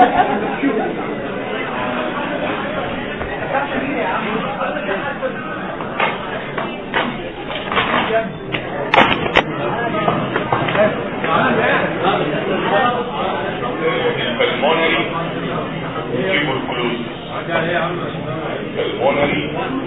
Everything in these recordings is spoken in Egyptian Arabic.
البلمونري تيبركلوز البلمونري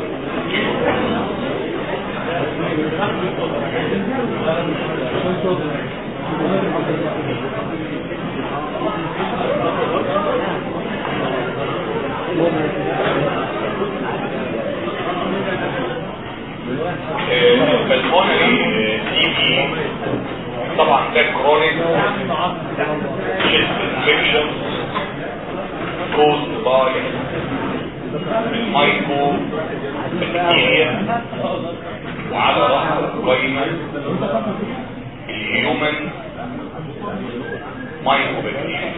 البلمونري تي بي طبعا ده كرونيك chest infection caused by المايكو بكتيريا وعلى رأس القائمة الهيومن مايكو بكتيريا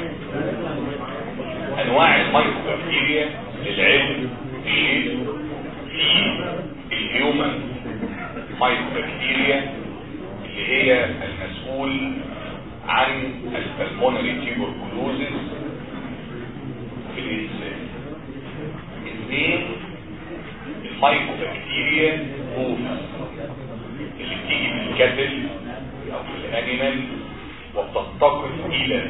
انواع المايكو بكتيريا للعلم شيء في الهيومن مايكو بكتيريا اللي هي المسؤول عن البلمونري تيبركلوزيس في الانسان اثنين المايكوبكتيريا موفس اللي بتيجي من الكتل او في الانيمال وبتنتقل الى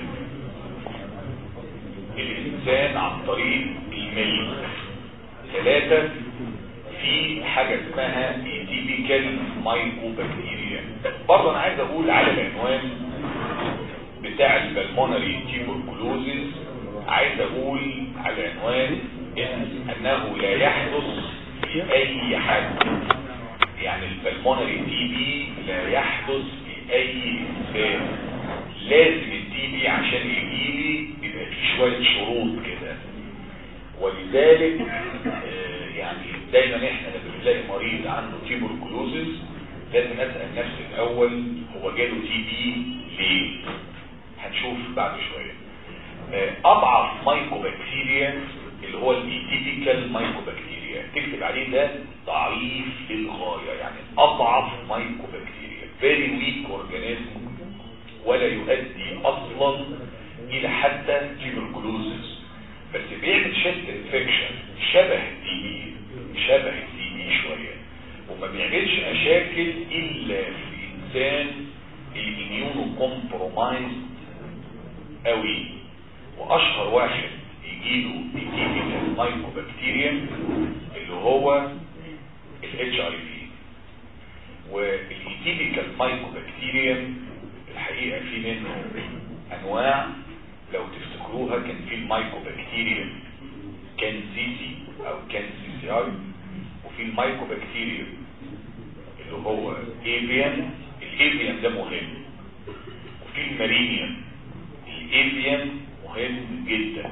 الانسان عن طريق الملك ثلاثة في حاجة اسمها ايتيبيكال مايكوبكتيريا برضه انا عايز اقول على العنوان بتاع البلمونري تيبركلوزيس عايز اقول على العنوان إن انه لا يحدث في اي حد يعني البلمونري تي بي لا يحدث في اي انسان لازم التي بي عشان يجيلي يبقى في شوية شروط كده ولذلك آه يعني دايما احنا لما بنلاقي مريض عنده تيبركلوزيس لازم اسال نفسي الاول هو جاله تي بي ليه هنشوف بعد شويه آه اضعف مايكوبكتيريا اللي هو الايتيبيكال مايكوبكتيريا تكتب عليه ده ضعيف للغايه يعني اضعف مايكوبكتيريا فيري ويك اورجانيزم ولا يؤدي اصلا الى حتى تيبركلوزيس بس بيعمل شيست انفكشن شبه التي بي شبه التي بي شويه وما بيعملش مشاكل الا في الانسان الاميونو كومبرومايز قوي واشهر واحد يجيله ايتيبيكال مايكوبكتيريا اللي هو الاتش اي في والايتيبيكال مايكوبكتيريا الحقيقه في منه انواع لو تفتكروها كان في المايكوبكتيريا كان سيسي او كان سي سي اي وفي المايكوبكتيريا اللي هو ايفيان الايفيان ده مهم وفي المارينيان الايفيان مهم جدا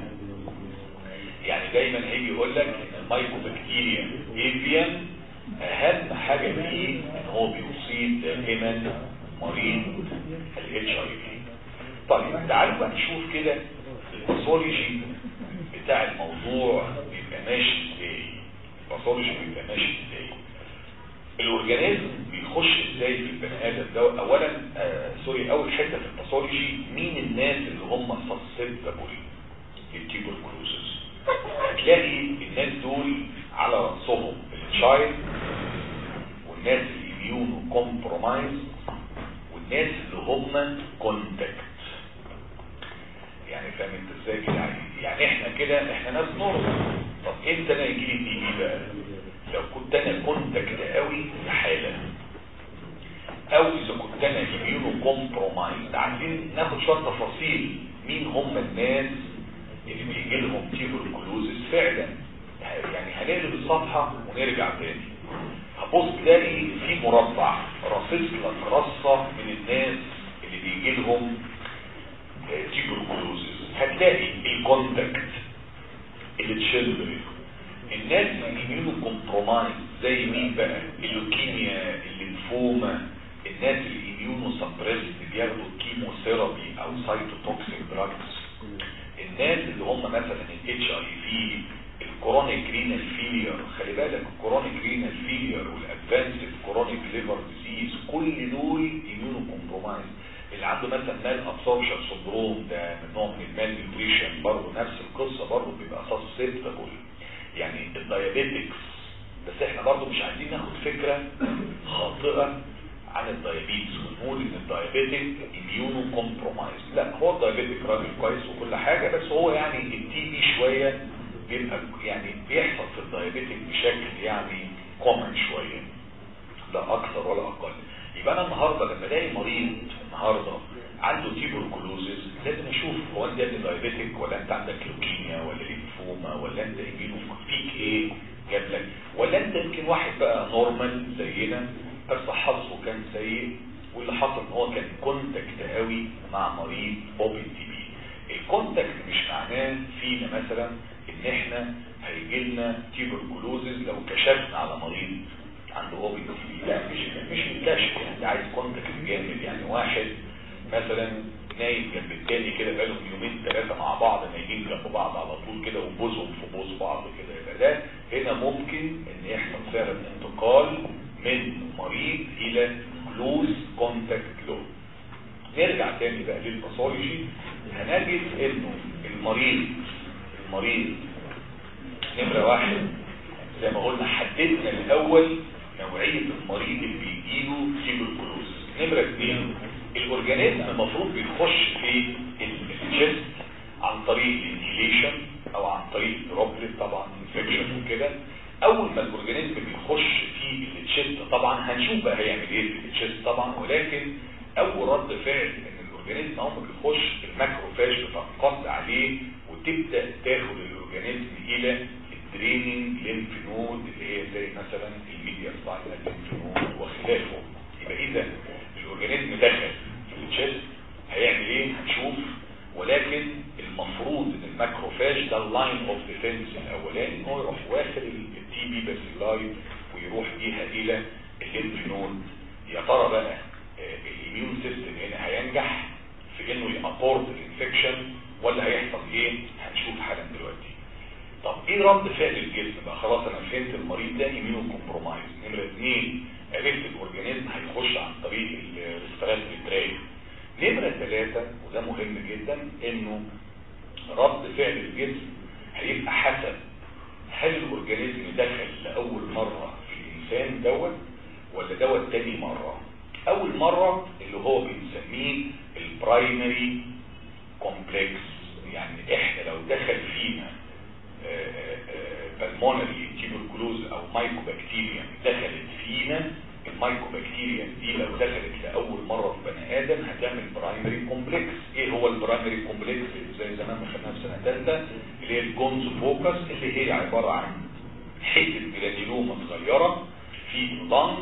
يعني دايما هيجي يقول لك ان المايكوبكتيريا ايفيان اهم حاجة فيه ان هو بيصيب دائما مريض الاتش اي في طيب تعالوا بقى نشوف كده الباثولوجي بتاع الموضوع بيبقى ماشي ازاي الباثولوجي بيبقى ماشي ازاي الاورجانيزم بيخش ازاي في البني ادم ده اولا آه سوري اول حته في الباثولوجي مين الناس اللي هم سسبتبل للتيبركلوزس هتلاقي الناس دول على راسهم التشايلد والناس الاميونو كومبرومايز والناس اللي هم كونتاكت يعني فاهم انت ازاي كده يعني يعني احنا كده احنا ناس نورمال طب امتى انا يجي لي دي بقى لو كنت انا كونتاكت قوي في حاله او اذا كنت انا اميونو كومبرومايز عايزين ناخد شويه تفاصيل مين هم الناس اللي بيجي لهم تيبركلوزس فعلا يعني هنقلب الصفحه ونرجع تاني هبص تلاقي في مربع رصص لك رصه من الناس اللي بيجي لهم تيبركلوزس هتلاقي الكونتاكت التشيلدرن الناس اللي كومبرومايز زي مين بقى اللوكيميا الليمفوما الناس الاميونو سبريست بياخدوا كيموثيرابي او سايتوتوكسيك دراجز الناس اللي هم مثلا الاتش اي في الكورونيك رينال فيلير خلي بالك الكورونيك رينال فيلير والادفانسد كورونيك ليفر ديزيز كل دول اميونو كومبرومايز اللي عنده مثلا مال ابسوربشن سندروم ده من نوع من المال نيوتريشن برضه نفس القصه برضه بيبقى سسبتبل يعني الدايابيتكس بس احنا برضه مش عايزين ناخد فكره خاطئه عن الدايابيتس ونقول ان الدايابيتك اميونو كومبرومايز لا هو الدايابيتك راجل كويس وكل حاجه بس هو يعني التي بي شويه بيبقى يعني بيحصل في الدايابيتك بشكل يعني كومن شويه لا اكثر ولا اقل يبقى انا النهارده لما الاقي مريض النهارده عنده تيبركلوزز لازم اشوف هو انت ابن دايابيتك ولا انت عندك لوكيميا ولا ليمفوما ولا انت اميونو فيك ايه جاب لك ولا انت يمكن واحد بقى نورمال زينا بس حظه كان سيء واللي حصل ان هو كان كونتاكت قوي مع مريض اوبن تي بي الكونتاكت مش معناه فينا مثلا ان احنا هيجي لنا تيبركلوزز لو كشفنا على مريض عنده اوبن تي بي لا مش مش الكشف يعني ده عايز كونتاكت جامد يعني واحد مثلا نايم جنب التاني كده بقالهم يومين ثلاثه مع بعض نايمين جنب بعض على طول كده وبوزهم في بوز بعض كده يبقى ده هنا ممكن ان يحصل فعلا انتقال من مريض الى كلوز كونتاكت لو نرجع تاني بقى للباثولوجي هنجد انه المريض المريض نمرة واحد زي ما قلنا حددنا الاول نوعية المريض اللي بيجيله تيبركلوز نمرة اثنين الاورجانيزم المفروض بيخش في الجست عن طريق الانهيليشن او عن طريق دروبلت طبعا انفكشن وكده اول ما الاورجانيزم بيخش في التشيست طبعا هنشوف بقى هيعمل ايه في التشيست طبعا ولكن اول رد فعل ان الاورجانيزم اول ما بيخش الماكروفاج بتنقض عليه وتبدا تاخد الاورجانيزم الى الدريننج ليمف نود اللي هي زي مثلا الميديا سلايد ليمف نود وخلافه يبقى اذا الاورجانيزم دخل في التشيست هيعمل ايه هنشوف ولكن المفروض ان الماكروفاج ده اللاين اوف ديفنس الاولاني هو يروح واخد التي بي باسيلاي ويروح بيها الى الليمف نود يا ترى بقى الاميون سيستم هنا هينجح في انه يابورت الانفكشن ولا هيحصل ايه هنشوف حالا دلوقتي طب ايه رد فعل الجسم بقى خلاص انا فهمت المريض ده اميونو كومبرومايز نمره اثنين عرفت الاورجانيزم هيخش عن طريق الريسبيراتوري تراك نمره ثلاثه وده مهم جدا انه رد فعل الجسم هيبقى حسب هل الاورجانيزم دخل لاول مره في الانسان دوت ولا دوت تاني مره اول مرة اللي هو بنسميه البرايمري كومبلكس يعني احنا لو دخل فينا بالمونري تيبركلوز او مايكوبكتيريا دخلت فينا المايكوبكتيريا دي لو دخلت لاول مرة في بني ادم هتعمل برايمري كومبلكس ايه هو البرايمري كومبلكس زي زمان ما خدناها في سنة ثالثة اللي هي الجونز فوكس اللي هي عبارة عن حتة جرانيلومة صغيرة في اللنج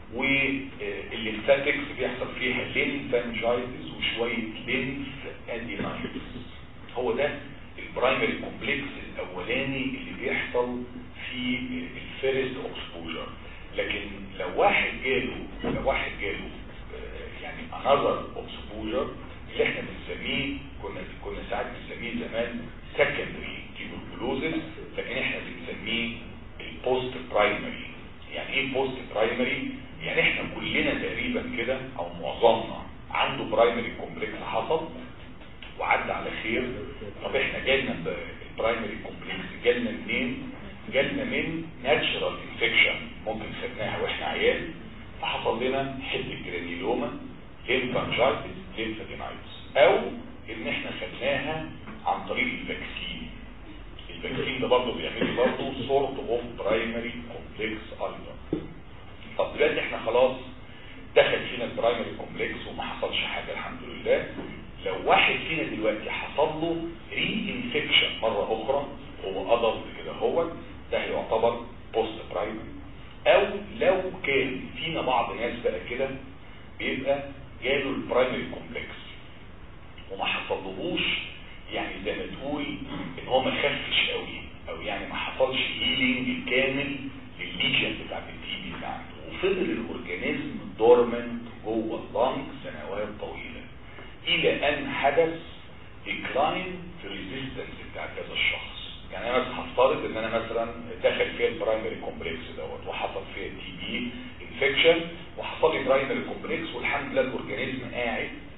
والليمفاتكس بيحصل فيها ليمفانجايتس وشوية ليمف ادينايتس هو ده البرايمري كومبلكس الاولاني اللي بيحصل في الفيرست اكسبوجر لكن لو واحد جاله لو واحد جاله يعني انذر اكسبوجر اللي احنا بنسميه كنا كنا ساعات بنسميه زمان سكندري تيبركلوزس لكن احنا بنسميه البوست برايمري يعني ايه بوست برايمري يعني احنا كلنا تقريبا كده او معظمنا عنده برايمري كومبلكس حصل وعدى على خير طب احنا جالنا البرايمري كومبلكس جالنا منين جالنا من ناتشرال انفكشن ممكن خدناها واحنا عيال فحصل لنا حته جرانيلوما ليمفانجايتس ليمفادينايتس او ان احنا خدناها عن طريق الفاكسين الفاكسين ده برضه بيعمل برضه سورت اوف برايمري كومبلكس ايضا طب دلوقتي احنا خلاص دخل فينا البرايمري كومبلكس وما حصلش حاجه الحمد لله لو واحد فينا دلوقتي حصل له ري انفكشن مره اخرى هو ادلت كده هو ده يعتبر بوست برايمري او لو كان فينا بعض ناس بقى كده بيبقى جاله البرايمري كومبلكس وما حصلهوش يعني زي ما تقول ان هو ما خفش قوي او يعني ما حصلش هيلينج كامل للليجن بتاعت التي بي بتاعته وفضل الاورجانيزم دورمنت جوه اللنج سنوات طويله الى ان حدث ديكلاين في الريزيستنس بتاع هذا الشخص يعني انا مثلا هفترض ان انا مثلا دخل فيها البرايمري كومبلكس دوت وحصل فيها تي بي انفكشن وحصل لي برايمري كومبلكس والحمد لله الاورجانيزم قاعد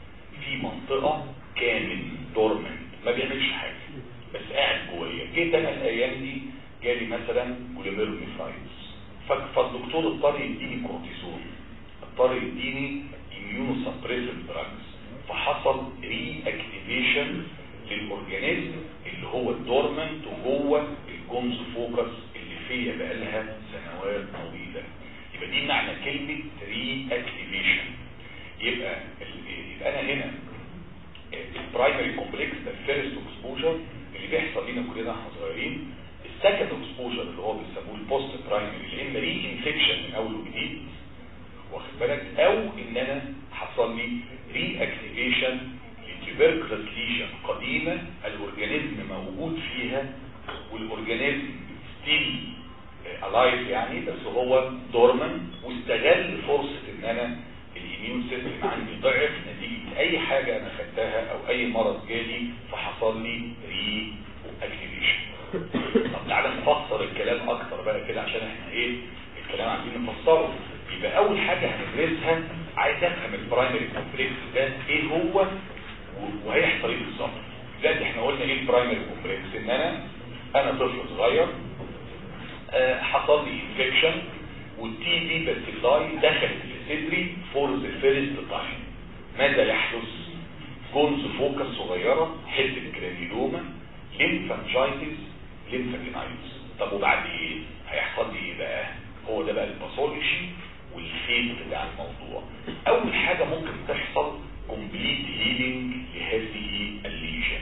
في منطقة كامل دورمنت ما بيعملش حاجة بس قاعد جوايا جيت انا الايام دي جالي مثلا جلوميروليفرايتس فالدكتور اضطر يديني كورتيزون اضطر يديني اميونو سبريسيف دراجز فحصل ري اكتيفيشن للاورجانيزم اللي هو الدورمنت وجوه الجونز فوكس اللي فيا بقالها سنوات طويله يبقى دي معنى كلمه ري اكتيفيشن يبقى يبقى انا هنا البرايمري كومبلكس ده الفيرست اكسبوجر اللي بيحصل لنا كلنا احنا صغيرين السكند اكسبوجر اللي هو بيسموه البوست برايمري اللي اما ري انفكشن من اول وجديد واخد بالك او ان انا حصل لي ري اكتيفيشن لتيوبركلس ليشن قديمه الاورجانيزم موجود فيها والاورجانيزم ستيل الايف يعني بس هو دورمن واستغل فرصه ان انا الاميون سيستم عندي ضعف نتيجه اي حاجه انا خدتها او اي مرض جالي فحصل لي ري اكتيفيشن طب تعالى نفسر الكلام اكتر بقى كده عشان احنا ايه الكلام عايزين نفسره يبقى اول حاجه هندرسها عايز افهم البرايمري كومبلكس ده ايه هو وهيحصل ايه بالظبط دلوقتي احنا قلنا ايه البرايمري كومبلكس ان انا انا طفل صغير آه حصل لي انفكشن والتي بي باسيلاي دخلت في صدري فور ذا فيرست تايم ماذا يحدث جونز فوكس صغيره حته جرانيلوما ليمفانجايتس ليمفادينايتس طب وبعد ايه هيحصل لي ايه بقى هو ده بقى الباثولوجي والفيت بتاع الموضوع اول حاجه ممكن تحصل كومبليت هيلينج لهذه الليجن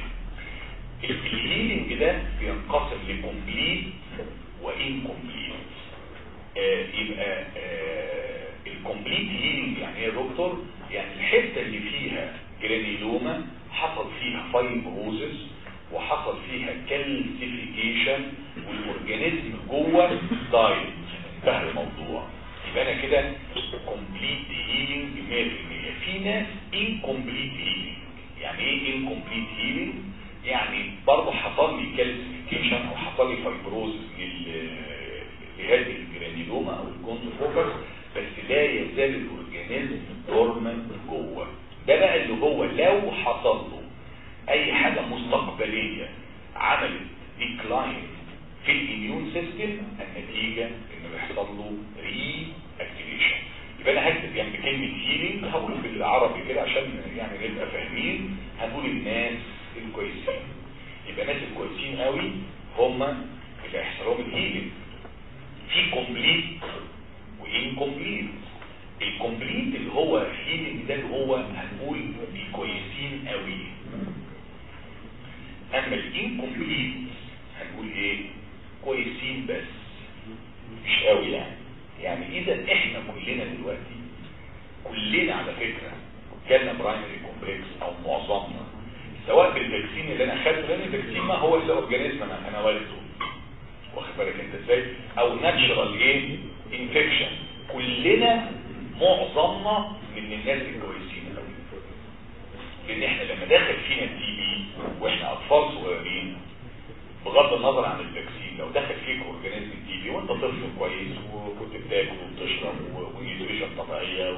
الهيلينج ده بينقسم لكومبليت وانكومبليت آه يبقى آه الكومبليت هيلينج يعني ايه يا دكتور يعني الحته اللي فيها جرانيلوما حصل فيها فايبروزس وحصل فيها كالسيفيكيشن والاورجانيزم جوه دايت انتهى الموضوع يبقى انا كده كومبليت هيلينج 100% في ناس انكومبليت هيلينج يعني ايه انكومبليت هيلينج يعني برضه حصل لي كالسيفيكيشن او حصل لي فايبروزس لهذه الجرانيلوما او الجونز فوكس بس لا يزال الاورجانيزم دورمنت جوه ده بقى اللي هو لو حصل له اي حاجة مستقبلية عملت ديكلاين في الاميون سيستم النتيجة انه بيحصل له ري اكتيفيشن يبقى انا هكتب جنب كلمة هيلينج هقول بالعربي كده عشان يعني نبقى فاهمين هنقول الناس الكويسين يبقى الناس الكويسين قوي هم اللي هيحصل لهم الهيلينج في كومبليت وانكومبليت الكومبليت اللي هو هيلينج ده اللي هو هنقول الكويسين قوي اما الانكومبليت هنقول ايه كويسين بس مش قوي يعني يعني اذا احنا كلنا دلوقتي كلنا على فكرة جالنا برايمري كومبلكس او معظمنا سواء بالفاكسين اللي انا خدته لان الفاكسين ما هو الا اورجانيزم انا انا والده واخد بالك انت ازاي او ناتشرال ايه انفكشن كلنا معظمنا من الناس الكويسين قوي لان احنا لما دخل فينا التي بي واحنا اطفال صغيرين بغض النظر عن الفاكسين لو دخل فيك اورجانيزم تي بي وانت طفل كويس وكنت بتاكل وبتشرب ونيوتريشن طبيعيه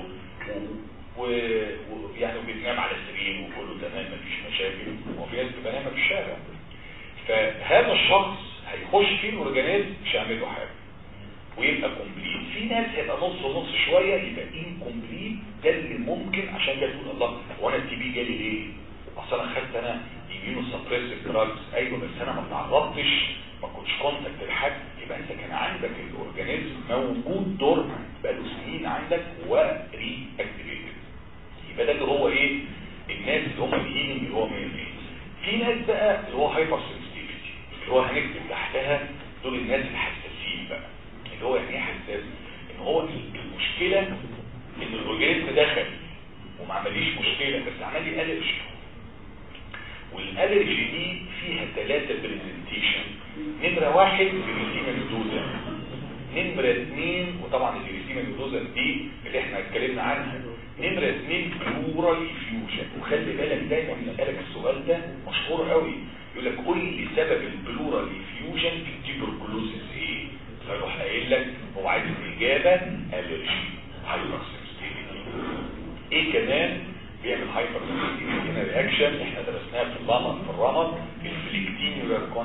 ويعني وبتنام على السرير وكله تمام مفيش مشاكل وفي ناس بتبقى نايمه في الشارع فهذا الشخص هيخش فيه الاورجانيزم مش هيعمل له حاجه ويبقى كومبليت في ناس هيبقى نص ونص شويه يبقى انكومبليت ده اللي ممكن عشان كده تقول الله هو انا التي بي جالي ليه؟ اصل انا خدت انا يمينو سبريسيف دراجز ايوه بس انا ما تعرضتش ما كنتش كونتاكت لحد يبقى انت كان عندك الاورجانيزم موجود دورمنت بقاله سنين عندك وري اكتيفيتد يبقى ده اللي هو ايه؟ الناس اللي هم الهيلينج اللي هو 100% في ناس بقى اللي هو هايبر سنسيتيفيتي اللي هو هنكتب تحتها دول الناس الحساسين بقى اللي هو يعني ايه حساس؟ ان هو المشكله ان الاورجانيزم دخل وما عمليش مشكله بس عمل لي الرجي والالرجي دي فيها ثلاثه برزنتيشن نمره واحد جليسيما ميدوزا نمره اثنين وطبعا الجليسيما ميدوزا دي اللي احنا اتكلمنا عنها نمره اثنين بلورال افيوجن وخلي بالك دايما من بالك السؤال ده مشهور قوي يقول لك قول لي سبب البلورال افيوجن في التيبركلوزيس ايه فيروح قايل لك هو عايز الاجابه الرجي هايبر ايه كمان بيعمل هايبر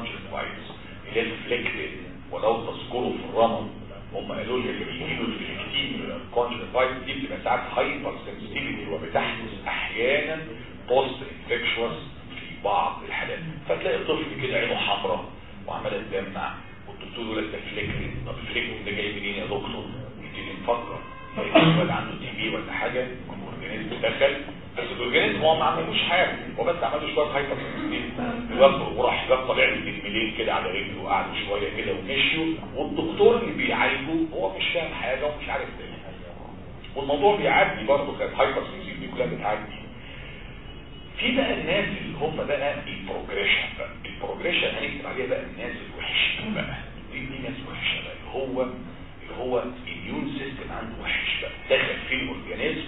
كونجكتيفايتس اللي هي الفليكتد ولو تذكروا في الرمل هم قالوا لي اللي بيجيله الفليكتين كونجكتيفايتس دي بتبقى ساعات هايبر سنسيتيفيتي وبتحدث احيانا بوست انفكشوس في بعض الحالات فتلاقي الطفل كده عينه حمراء وعماله تدمع والدكتور يقول لك ده فليكتين طب الفليكتين ده جاي منين يا دكتور؟ يبتدي نفكر ولا عنده تي بي ولا حاجه الاورجانيزم دخل بس الاورجانيزم هو ما عملوش حاجه هو بس عمل له شويه هايبر سنسيتيفيتي وراح جاب طالع له بالمليل كده على رجله وقعدوا شويه كده ومشيوا والدكتور اللي بيعالجه هو مش فاهم حاجه ومش عارف ايه والموضوع بيعدي برضه كانت هايبر سنسيتيفيتي كلها بتعدي في بقى الناس اللي هم بقى البروجريشن بقى البروجريشن هنكتب عليها بقى الناس الوحشين بقى دي, دي ناس وحشه بقى اللي هو اللي هو الاميون سيستم عنده وحش بقى دخل في الاورجانيزم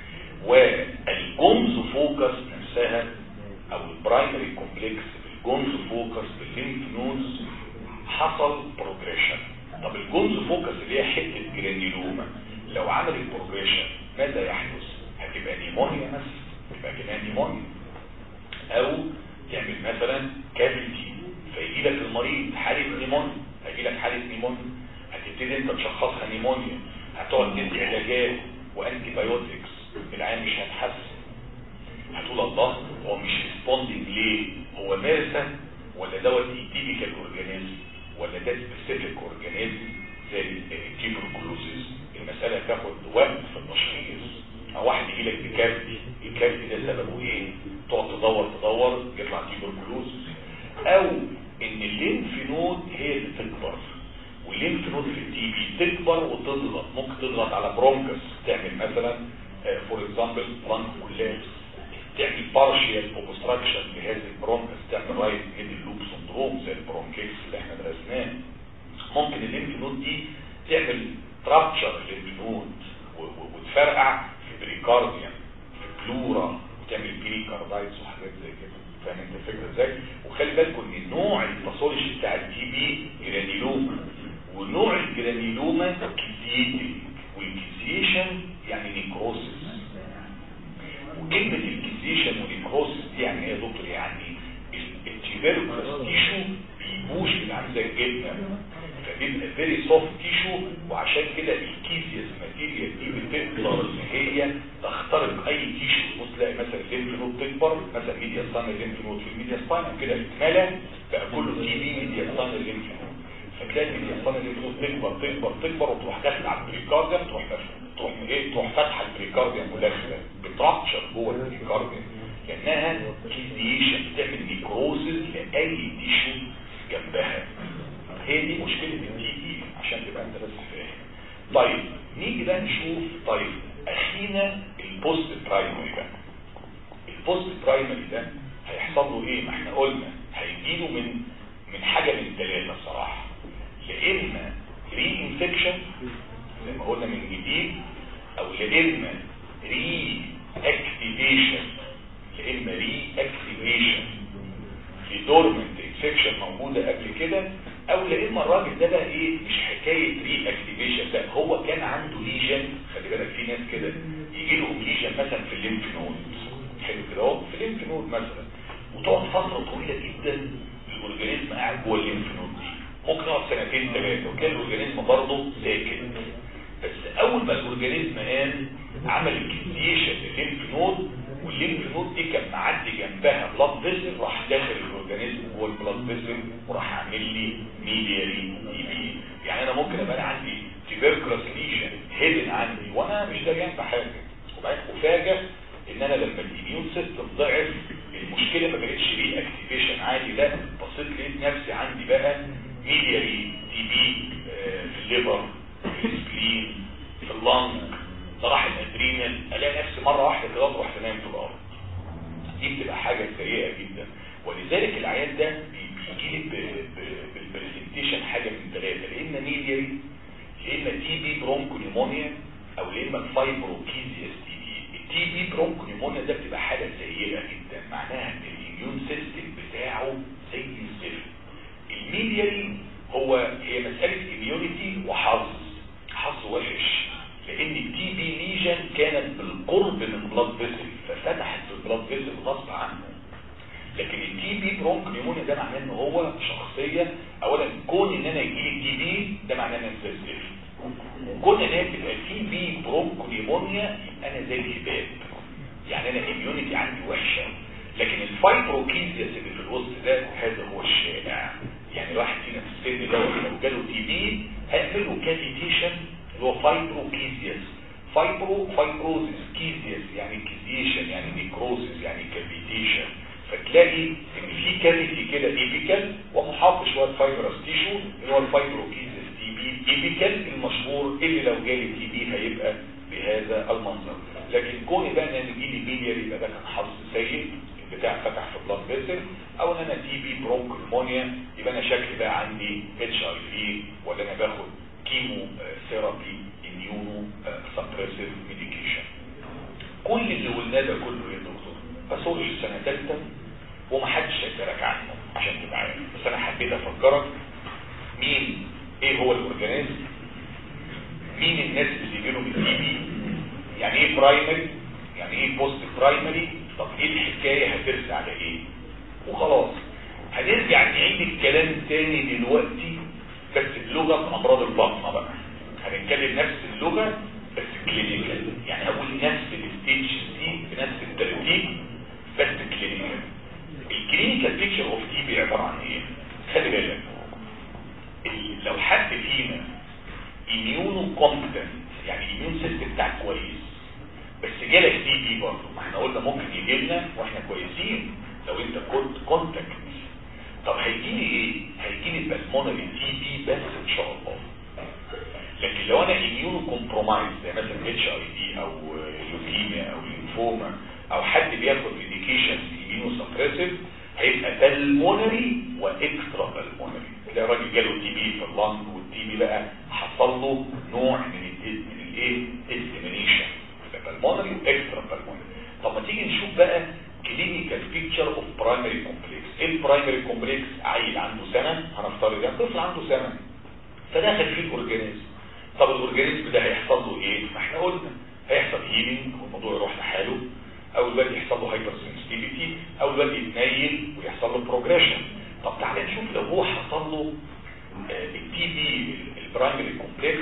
والجونز فوكس نفسها او البرايمري كومبلكس بالجونز فوكس بالليمف نودز حصل بروجريشن طب الجونز فوكس اللي هي حته جرانيلوما لو عملت بروجريشن ماذا يحدث هتبقى نيمونيا مثلا تبقى كمان نيمونيا او تعمل مثلا كافيتي فيجي لك المريض حاله نيمونيا هيجي لك حاله نيمونيا هتبتدي انت تشخصها نيمونيا هتقعد تدي علاجات وانتي بايوتكس العيان مش هيتحسن هتقول الله هو مش ريسبوندنج ليه هو مارسة ولا دوت تيبيكال اورجانيزم ولا ده سبيسيفيك اورجانيزم زي التيبركلوزيس المسألة تاخد وقت في التشخيص او واحد يجي لك بكافي الكافي ده سببه ايه تقعد تدور تدور يطلع تيبركلوزيس او ان الليمف نود هي اللي تكبر والليمف نود في التي بي تكبر وتضغط ممكن تضغط على برونكس تعمل مثلا فور اكزامبل برانك كولابس تعمل بارشيال اوبستراكشن لهذه البرونكس تعمل رايت ميدل لوب سندروم زي البرونكيكس اللي احنا درسناه ممكن الليمف نود دي تعمل ترابتشر الليمف نود وتفرقع في بريكارديوم في بلورا وتعمل بريكاردايتس وحاجات زي كده فاهم انت الفكره ازاي وخلي بالكم ان نوع الباثولوجي بتاع التي بي جرانيلوما ونوع الجرانيلوما كيزيتنج والكيزيشن يعني نيكروسيس وكلمة الكيزيشن ونيكروسيس دي يعني ايه يا دكتور يعني التيبركلس تيشو بيبوش من عامل زي الجبنة فبيبقى فيري سوفت تيشو وعشان كده الكيزيس ماتيريال دي بتقدر ان هي تخترق اي تيشو بص تلاقي مثلا الليمف نود تكبر مثلا ميديا ستان الليمف نود في الميديا ستان كده اتملى بقى كله تي بي ميديا ستان الليمف نود فتلاقي الميديا ستان الليمف نود تكبر تكبر تكبر وتروح داخله على البريكارديوم تروح تروح ايه تروح فاتحه البريكارديوم وداخله بترابشر جوه البريكارديوم لانها كيزيشن بتعمل نيكروزز لاي تيشو جنبها هي دي مشكله التي بي عشان تبقى انت بس فاهم طيب نيجي بقى نشوف طيب اخينا البوست برايمري بقى البوست برايمري ده هيحصل له ايه ما احنا قلنا هيجيله من من حاجه من ثلاثه صراحه يا اما ري انفكشن زي ما قلنا من جديد او يا اما ري اكتيفيشن يا اما ري اكتيفيشن لدورمنت انفكشن موجوده قبل كده او يا اما الراجل ده بقى ايه مش حكايه ري اكتيفيشن لا هو كان عنده ليجن خلي بالك في ناس كده يجي لهم ليجن مثلا في الليمف نود حلو كده اهو في الليمف نود مثلا وتقعد فتره طويله جدا الاورجانيزم قاعد جوه الليمف نود دي ممكن يقعد سنتين ثلاثه وتلاقي الاورجانيزم برضه ساكت بس اول ما الاورجانيزم قام عمل الكيزيشن للليمف نود والليمف نود دي كان معدي جنبها بلاد فيسل راح داخل الاورجانيزم جوه البلاد فيسل وراح عامل لي ميديالي تي بي يعني انا ممكن ابقى عندي تيبركلوس ليجن هيدن عندي وانا مش دريان بحاجه وبعدين افاجئ ان انا لما الاميون سيستم ضعف المشكله ما بقتش ري اكتيفيشن عادي لا بصيت لقيت نفسي عندي بقى ميديالي تي بي في الليفر في السبلين في اللنج راح الادرينال الاقي نفسي مره واحده كده اروح انام في الارض دي بتبقى حاجه سيئه جدا ولذلك العيان ده بيجي لي بالبرزنتيشن حاجه من ثلاثه يا اما ميديالي يا اما تي بي برونكونيمونيا او يا اما فايبروكيزياس تي بي التي بي برونكونيمونيا ده بتبقى حاله سيئه جدا معناها ان الاميون سيستم بتاعه زي الزفت الميديالي هو هي مساله اميونيتي وحظ حظ وحش لان التي بي ليجن كانت بالقرب من بلاد فيسل ففتحت البلاد فيسل غصب عنه لكن التي بي برونك نيمونيا ده معناه ان هو شخصيه اولا كون ان انا يجي لي تي بي ده معناه ان انا انفستيف كون ان هي تبقى تي بي برونك نيمونيا يبقى انا زي الهباب يعني انا الاميونيتي عندي وحشه لكن الفايبروكيزياس اللي في الوسط ده هذا هو الشائع يعني الواحد فينا في السن ده لو جاله تي بي هيعمل له كافيتيشن اللي هو فايبروكيزياس فايبرو فايبروزيس كيزياس يعني كيزيشن يعني نيكروزيس يعني كافيتيشن فتلاقي ان في كافيتي كده ايبيكال ومحاط شويه فايبرس تيشو اللي هو الفايبروكيزيس تي بي ايبيكال المشهور اللي لو جالي تي بي هيبقى بهذا المنظر لكن كوني بقى ان انا يجي لي ميلياري يبقى ده كان حظ سيء البتاع فتح في بلاد فيسل او ان انا تي بي برونك نمونيا يبقى انا شكلي بقى عندي اتش اي في ولا انا باخد كيمو ثيرابي اميونو سبريسيف ميديكيشن كل اللي قلناه ده كله يا دكتور باثولوجي سنه ثالثه ومحدش هيسالك عنه عشان تبقى عارف بس انا حبيت افكرك مين ايه هو الاورجانيزم مين الناس اللي بيجيلهم التي بي يعني ايه برايمري يعني ايه بوست برايمري طب ايه الحكايه هترسى على ايه وخلاص هنرجع نعيد الكلام تاني دلوقتي بس بلغه امراض البطنه بقى هنتكلم نفس اللغه بس كلينيكال يعني هقول نفس الستيج دي بنفس الترتيب بس كلينيكال الكلينيكال بيكتشر اوف تي بي عباره عن ايه خلي بالك لو حد فينا اميونو كومبتنت يعني الاميون سيستم بتاعك كويس بس جالك تي بي برضه ما احنا قلنا ممكن يجي لنا واحنا كويسين لو انت كنت كونتاكت طب هيجي لي ايه هيجي لي بالمونري تي بي بس ان شاء الله لكن لو انا اميونو كومبرومايز زي مثلا اتش اي دي او لوكيميا او لينفوما او حد بياخد ميديكيشن اميونو سبريسيف هيبقى بالمونري واكسترا بالمونري تلاقي راجل جاله تي بي في اللنج والتي بي بقى حصل له نوع من من الايه ديسكريميشن بالمونري واكسترا بالمونري طب ما تيجي نشوف بقى كلينيكال بيكتشر اوف برايمري كومبلكس ايه البرايمري كومبلكس عيل عنده سنه هنفترض يعني طفل عنده سنه فدخل فيه الاورجانيزم طب الاورجانيزم ده هيحصل له ايه ما احنا قلنا هيحصل هيلينج والموضوع يروح لحاله او الواد يحصل له هايبر سنسيتيفيتي او الواد يتنيل ويحصل له بروجريشن طب تعالى نشوف لو هو حصل له التي بي البرايمري كومبلكس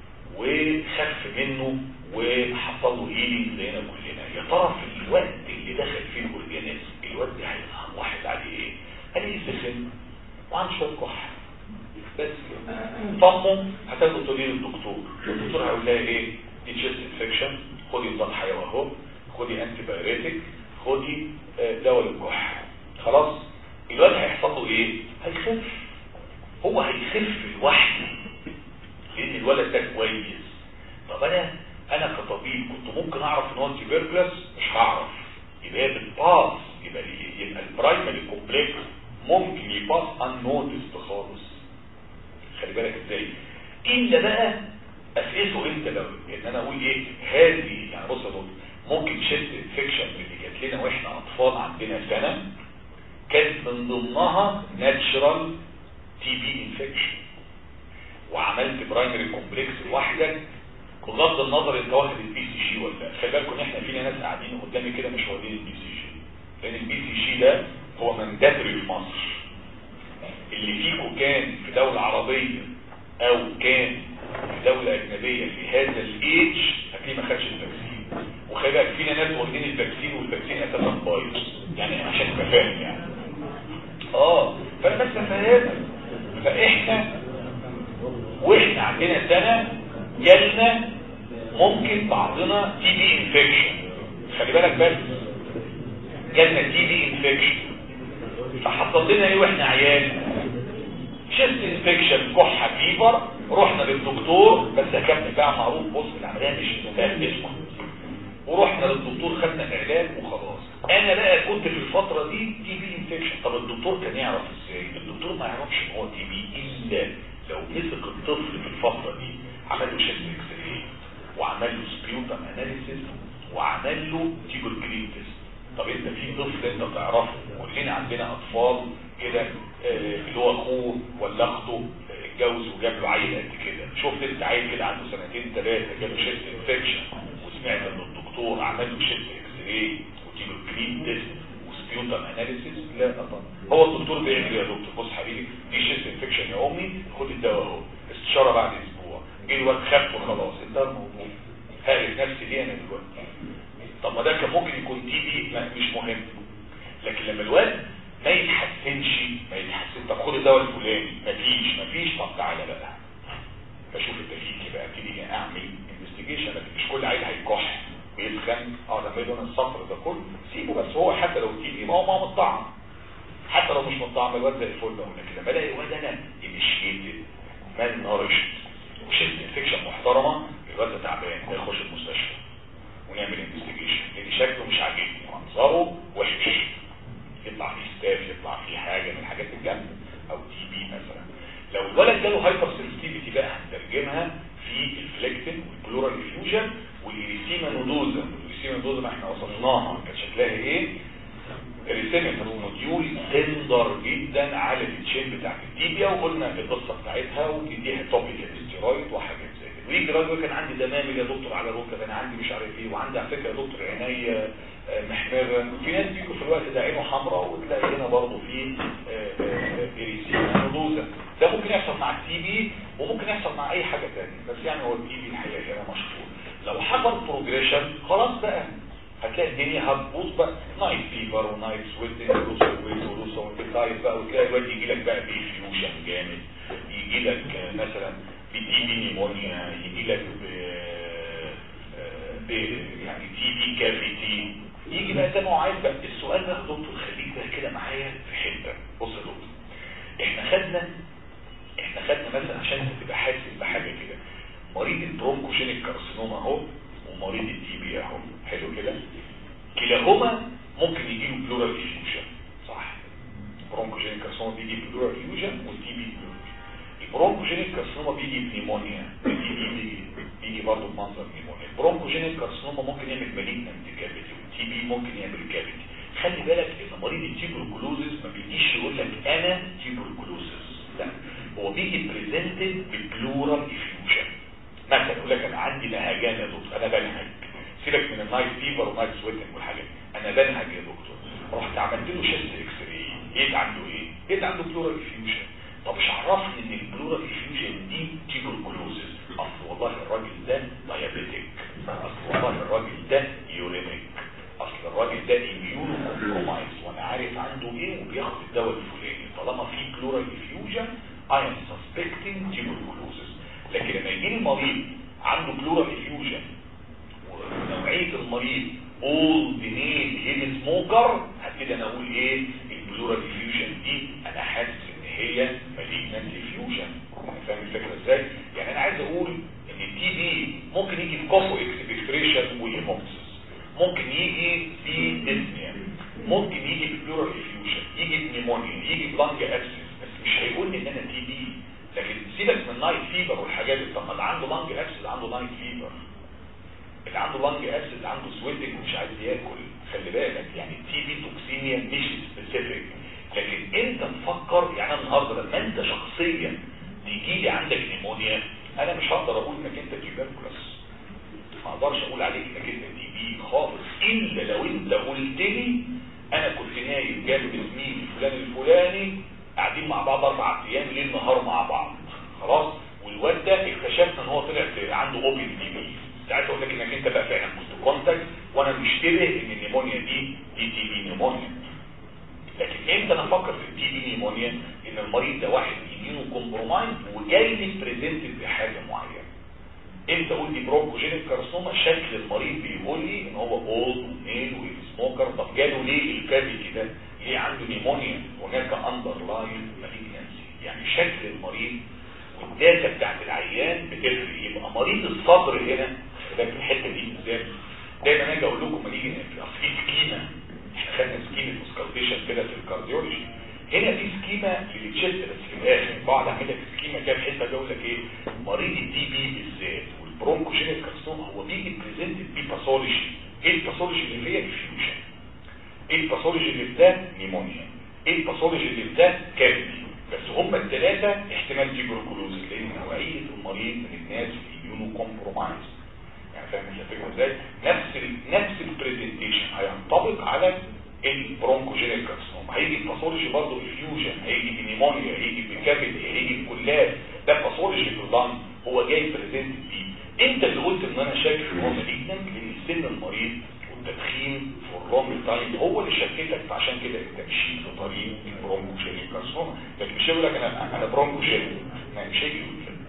وخف منه وحصل له هيلينج زينا كلنا يا ترى في الوقت اللي دخل فيه الاورجانيزم الواد ده هيفهم واحد عليه ايه قال لي سخن وعنده شويه كحه بس طمه هتاخد تقولي للدكتور الدكتور هيقول لها ايه دي تشيست انفكشن خدي نظام حيوي اهو خدي انتي بايوريتك خدي دواء للكح خلاص الواد هيحصل له ايه هيخف هو هيخف لوحده لان الولد ده كويس طب انا انا كطبيب كنت ممكن اعرف ان هو تيبركلس مش هعرف يبقى هي بالباس يبقى يبقى البرايمري كومبلكس ممكن يباس ان نوتست خالص خلي بالك ازاي الا بقى اسقسه انت لو ان انا اقول ايه هذه يعني بص يا دكتور ممكن شيست انفكشن اللي جات لنا واحنا اطفال عندنا سنه كانت من ضمنها ناتشرال تي بي انفكشن وعملت برايمري كومبلكس لوحدك بغض النظر انت واخد البي سي جي ولا لا خلي بالكم احنا فينا ناس قاعدين قدامي كده مش واخدين البي سي جي لان البي سي جي ده هو منداتري في مصر اللي فيكم كان في دولة عربية او كان في دولة اجنبية في هذا الايدج هتلاقيه ما خدش الفاكسين وخلي بالك فينا ناس واخدين الفاكسين والفاكسين اساسا بايظ يعني عشان تبقى فاهم يعني اه فانا بس فاهمك فاحنا واحنا عندنا سنة جالنا ممكن بعضنا تي بي انفكشن خلي بالك بس جالنا تي بي انفكشن فحصل لنا ايه واحنا عيال شيست انفكشن كحه فيبر رحنا للدكتور بس هكمل بقى معروف بص العمليه مش مستاهل اسمع ورحنا للدكتور خدنا العلاج وخلاص انا بقى كنت في الفتره دي تي بي انفكشن طب الدكتور كان يعرف ازاي الدكتور ما يعرفش ان هو تي بي الا لو مسك الطفل في الفتره دي عمل له شيست اكس راي وعمل له سبيوتم اناليسيس وعمل له تيبركليتس طب انت في طفل انت تعرفه كلنا عندنا اطفال كده آه اللي هو اخوه ولا اخته اتجوز وجاب له عيل قد كده شفت انت عيل كده عنده سنتين ثلاثه جاله شيست انفكشن وسمعت ان الدكتور عمل له شيست اكس راي وتيبركليتس سبيوتم اناليسيس لا طبعا هو الدكتور بيعمل ايه يا دكتور بص حبيبي دي شيست انفكشن يا امي خد الدواء اهو استشاره بعد اسبوع جه الواد خف وخلاص انتهى الموضوع هارف نفسي ليه انا دلوقتي طب ما ده كان ممكن يكون تي بي مش مهم لكن لما الواد ما يتحسنش ما يتحسن طب خد الدواء الفلاني مفيش مفيش طب تعالى بقى بشوف التكييف بقى ابتدي اعمل انفستيجيشن مش كل عيل هيكح بيسخن اه لما يدون الصفر ده كله سيبه بس هو حتى لو تيجي ما هو ما هو مطعم حتى لو مش مطعم الواد زي الفل ده لكن لما الاقي الواد انا انيشيتد مان نارشت وشلت انفكشن محترمه الواد ده تعبان ده يخش المستشفى ونعمل انفستيجيشن لان شكله مش عاجبني منظره وحش يطلع فيه ستاف يطلع فيه حاجه من الحاجات الجامده او تي بي مثلا لو الولد جاله هايبر سنسيتيفيتي بقى هنترجمها في الفليكتين والبلورال افيوجن والإريسيما نودوزا الإريسيما نودوزا ما احنا وصفناها كان شكلها ايه الإريسيما موديول تندر جدا على التشين بتاعت التيبيا وقلنا في القصة بتاعتها وبتديها توبيك الاستيرويد وحاجات زي كده ويجي راجل كان عندي دمامل يا دكتور على ركب انا عندي مش عارف ايه وعندي على فكره يا دكتور عينيا محمرة في ناس بيجوا في الوقت ده عينه حمراء وتلاقي هنا برضه في إريسيما نودوزا ده ممكن يحصل مع التي بي وممكن يحصل مع اي حاجة تانية بس يعني هو التي بي الحقيقة هنا مشهور لو حصل بروجريشن خلاص بقى هتلاقي الدنيا هتبوظ بقى نايت فيفر ونايت سويتنج ولوسا ولوسا وتتايب بقى وتلاقي الواد يجي لك بقى بفيوشن جامد يجي لك مثلا بتي بي نيمونيا يجي لك ب يعني تي بي كافيتي يجي بقى زي ما هو عايز بقى السؤال ده دكتور خليك بقى كده معايا في حته بص يا دكتور احنا خدنا احنا خدنا مثلا عشان انت تبقى حاسس بحاجه كده مريض البرونكوجينيك كارسينوما اهو ومريض التي بي اهو حلو كده كلاهما ممكن يجي له بلورال فيوجن صح البرونكوجينيك كارسينوما بيجي بلورال فيوجن والتي بي البرونكوجينيك كارسينوما بيجي بنيمونيا التي بي بيجي بيجي برضه بمنظر نيمونيا البرونكوجينيك كارسينوما ممكن يعمل مالجنانت كافيتي والتي بي ممكن يعمل كافيتي خلي بالك ان مريض التيبركلوزس ما بيجيش يقول لك انا تيبركلوزس لا هو بيجي بريزنتد ببلورال افيوجن مثلا يقول لك انا عندي نهجان يا دكتور انا بنهج سيبك من النايت فيفر والنايت سويتنج والحاجات انا بنهج يا دكتور رحت عملت له شيست اكس راي لقيت عنده ايه؟ لقيت عنده بلورال افيوجن طب مش عرفني ان البلورال افيوجن دي تيبركلوزس اصل والله الراجل ده دايابيتك اصل والله الراجل ده يورينيك اصل الراجل ده اميونو كومبرومايز وانا عارف عنده ايه وبياخد الدواء الفلاني طالما في بلورال افيوجن I am suspecting tuberculosis لكن لما يجي المريض عنده بلورال افيوجن ونوعيه المريض اول بنيل هيد سموكر هبتدي انا اقول ايه البلورال افيوجن دي انا حاسس ان هي مالجنانت افيوجن فاهم الفكره ازاي يعني انا عايز اقول ان التي بي ممكن يجي في كوفو اكسبكتريشن وهيموكسس ممكن يجي في ديسنيا ممكن يجي في بلورال افيوجن يجي في نيمونيا يجي في لانج ابسس بس مش هيقول لي ان انا تي بي لكن سيبك من نايت فيبر والحاجات دي طب اللي عنده لانج ابسس عنده نايت فيبر اللي عنده لانج ابسس عنده سويتنج ومش عايز ياكل خلي بالك يعني التي بي توكسيميا مش سبيسيفيك لكن انت تفكر يعني انا النهارده لما انت شخصيا تيجي لي عندك نيمونيا انا مش هقدر اقول انك انت تيوبركلوس ما اقدرش اقول عليك انك انت تي بي خالص الا لو انت قلت لي انا كنت نايم جنب زميلي فلان الفلاني قاعدين مع بعض اربع ايام ليل نهار مع بعض خلاص والواد ده اكتشفنا ان هو طلع عنده اوبن تي بي ساعتها اقول لك انك انت بقى فعلا كنت كونتاكت وانا مشتبه ان النيمونيا دي دي تي بي نيمونيا لكن امتى انا افكر في التي بي نيمونيا ان المريض ده واحد يمينه كومبرومايز وجاي لي بريزنتد بحاجه معينه امتى اقول دي برونكوجينيك كارسوما شكل المريض بيقول لي ان هو اولد وميل وسموكر طب جاله ليه الكافيتي ده ليه عنده نيمونيا هناك اندر لاين مالجنسي يعني شكل المريض والداتا بتاعت العيان بتفرق يبقى مريض الصدر هنا ده في الحته دي بالذات دايما اجي اقول لكم ما نيجي اصل في سكيما احنا خدنا سكيما سكالبيشن كده في الكارديولوجي هنا في سكيما للتشيست بس في الاخر بقعد اعمل لك سكيما كده بحيث اقول لك ايه مريض الدي بي بالذات والبرونكوجينيك كارسوما هو بيجي بريزنتد بباثولوجي ايه الباثولوجي اللي فيها انفيوجن ايه الباثولوجي اللي في ده نيمونيا ايه الباثولوجي اللي في ده كافيتي بس هم الثلاثه احتمال تيبركلوز لان نوعيه المريض من الناس الاميونو كومبرومايز يعني فاهم الفكره ازاي نفس ال نفس البرزنتيشن هينطبق على البرونكوجينيك كارسينوما هيجي الباثولوجي برضه الفيوجن هيجي بنيمونيا هيجي بكافيتي هيجي بكلاب ده باثولوجي في اللنج هو جاي بريزنت بيه انت اللي قلت ان انا شاكك ان هو مالجنت لان سن المريض والتدخين والرونج تايم هو اللي شككك فعشان كده انت مشيت في طريق البرونكوجينيك كارسينوما لكن مش هيقول لك انا انا برونكوجينيك ما مش هيجي يقول كده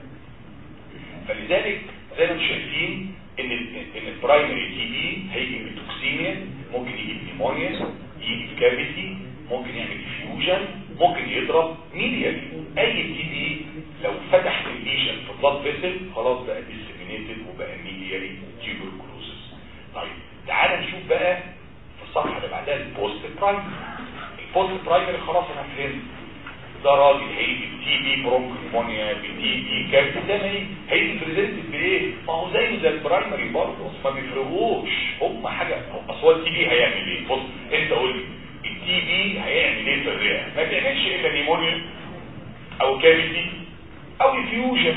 فلذلك زي ما انتم شايفين ان ان البرايمري تي بي هيجي بتوكسيميا ممكن يجي بنيمونيا يجي بكافيتي ممكن يعمل فيوجن ممكن يضرب ميليالي اي تي بي لو فتح الليجن في بلاد فيسل خلاص بقى ديسمينيتد وبقى ميليالي تيوبركلوزس طيب تعال نشوف بقى في الصفحه اللي بعدها البوست برايمري البوست برايمري خلاص انا فهمت ده راجل هيجي بتي بي برونكومونيا بتي بي كارت ده ما هي- هيجي بريزنت بايه ما هو زيه زي البرايمري برضه بس ما بيفرقوش هم حاجه اصل هو التي بي هيعمل ايه بص انت قول لي التي بي هيعمل ايه في الرئه ما بيعملش الا نيمونيا او كافيتي او فيوجن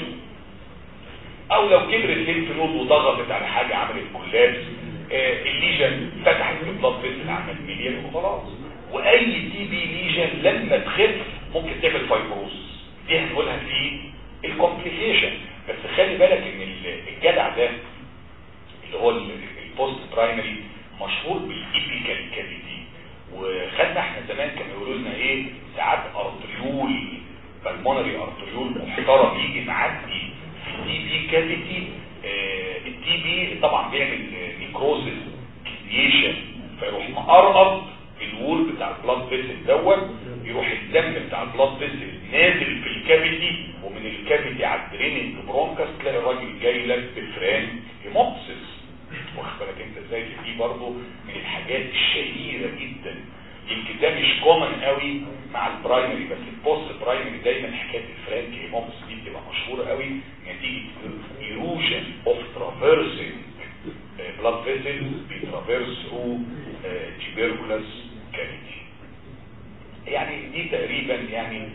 او لو كبر الليمف نود وضغطت على حاجه عملت كولابس آه الليجن فتحت البلاد فيسل عمل مليان وخلاص واي تي بي ليجن لما تخف ممكن تعمل فايبروز دي هنقولها في الكومبليكيشن بس خلي بالك ان ال- الجدع ده اللي هو ال- البوست برايمري مشهور بالايبيكال كافيتي وخدنا احنا زمان كانوا يقولوا لنا ايه ساعات ارتريول بالمونري ارتريول محترم يجي معدي في التي بي كافيتي التي بي طبعا بيعمل نيكروزس كرييشن فيروح مقرقط الوول بتاع البلاد فيسل دوت يروح الدم بتاع البلاد فيسل نازل في الكافيتي ومن الكافيتي على الدريننج برونكاس تلاقي الراجل جاي لك بفران هيموبسيس واخد بالك انت ازاي دي برضه من الحاجات الشهيره جدا يمكن ده مش كومن قوي مع البرايمري بس البوست برايمري دايما حكايه الفرانك هيموبس دي بتبقى مشهوره قوي نتيجه ايروجن اوف ترافيرسنج بلاد فيسل بيترافيرس ثرو تيبركولاس كافيتي يعني دي تقريبا يعني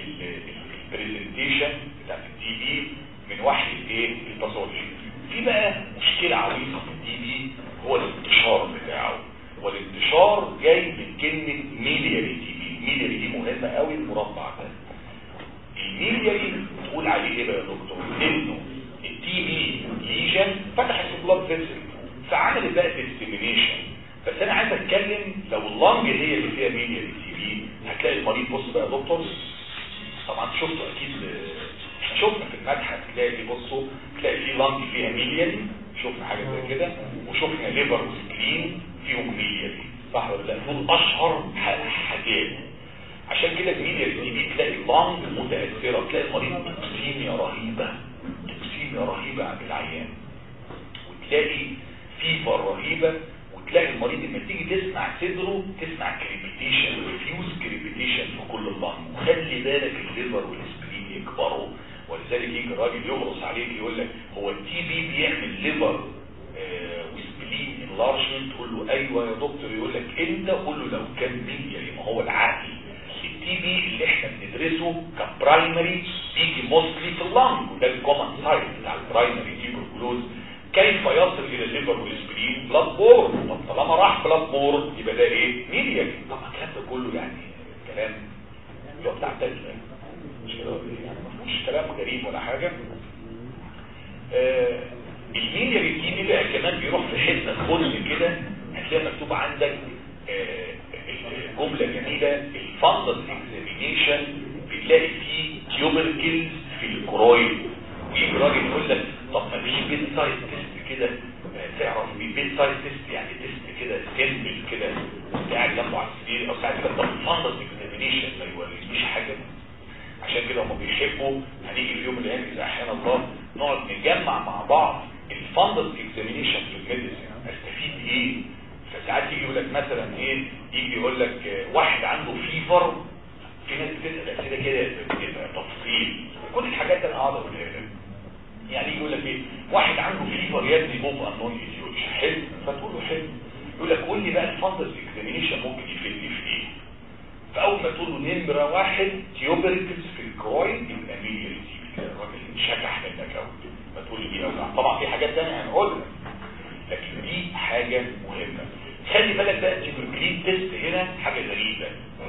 البرزنتيشن بتاعت الدي بي من وحي الايه الباثولوجي في بقى مشكله عويصه في الدي بي هو الانتشار بتاعه والانتشار جاي من كلمه ميلياري دي بي ميلياري دي مهمه قوي المربع ده الميلياري تقول عليه ايه بقى يا دكتور انه التي بي ليجن فتحت البلاد فيسل فعملت بقى ديستيمينيشن بس انا عايز اتكلم لو اللنج هي اللي فيها ميلياري تي بي هتلاقي المريض بص بقى يا دكتور طبعا شفتوا اكيد احنا شفنا في المتحف تلاقي بصوا تلاقي في لانج فيها ميلياري شفنا حاجه زي كده وشفنا ليفر وسكرين فيهم ميلياري صح ولا لا دول اشهر ح- حاجات عشان كده الميلياري دي بتلاقي اللانج متاثره تلاقي المريض توكسيميا رهيبه توكسيميا رهيبه عند العيان وتلاقي فيفر رهيبه وتلاقي المريض لما تيجي تسمع صدره تسمع كريبيتيشن ريفيوز كريبيتيشن في كل اللنج وخلي بالك الليفر والسبرين يكبروا ولذلك يجي الراجل يغرس عليك يقول لك هو التي بي بيعمل ليفر آه وسبلين انلارجمنت تقول له ايوه يا دكتور يقول لك انت قول له لو كان ميلياري ما هو العقل التي بي اللي احنا بندرسه كبرايمري بيجي موستلي في اللنج وده الكومن سايت بتاع البرايمري تيبركلوز كيف يصل الى الليفر والسبرين بلاد بورن طب طالما راح بلاد بورن يبقى ده ايه ميلياري طبعا الكلام ده كله يعني كلام اللي هو بتاع تسلا مش كده ولا إيه؟ يعني ما فيهوش كلام غريب ولا حاجه آه الميلياري دي دي بقى كمان بيروح في حته خل كده هتلاقي مكتوب عندك آه جمله جميله الفندس اكزامينيشن بتلاقي فيه تيوبركلز في الكرويد ويجي راجل يقول لك طب ما فيش بيت سايز تيست كده آه، تعرف بيه بيت سايز تيست يعني تيست كده سيمبل كده وانت قاعد جنبه على السرير او ساعات كده طب الفندس اكزامينيشن ما يورينيش حاجه عشان كده هم بيحبوا هنيجي في يوم من الايام اذا احيانا الله نقعد نجمع مع بعض الفندس اكزامينيشن في الميديسن استفيد ايه فساعات يجي يقول لك مثلا ايه يجي يقول لك آه، واحد عنده فيفر في ناس بتسال اسئله كده بتبقى تفصيل كل الحاجات اللي انا قاعد اقولها لك يعني يجي يقول لك ايه واحد عنده فيفر يا ابني موف انون ايديولوجي حلو فتقول له حلو يقول لك قول لي بقى الفندس اكزامينيشن ممكن يفيدني في ايه فاول ما تقول له نمره واحد تيوبركلز في الكرويد يبقى ميلياري تي بي الراجل شكح منك قوي ما تقول لي دي اوجع طبعا في حاجات ثانيه هنقولها لكن دي حاجه مهمه خلي بالك بقى التيوبركلين تيست هنا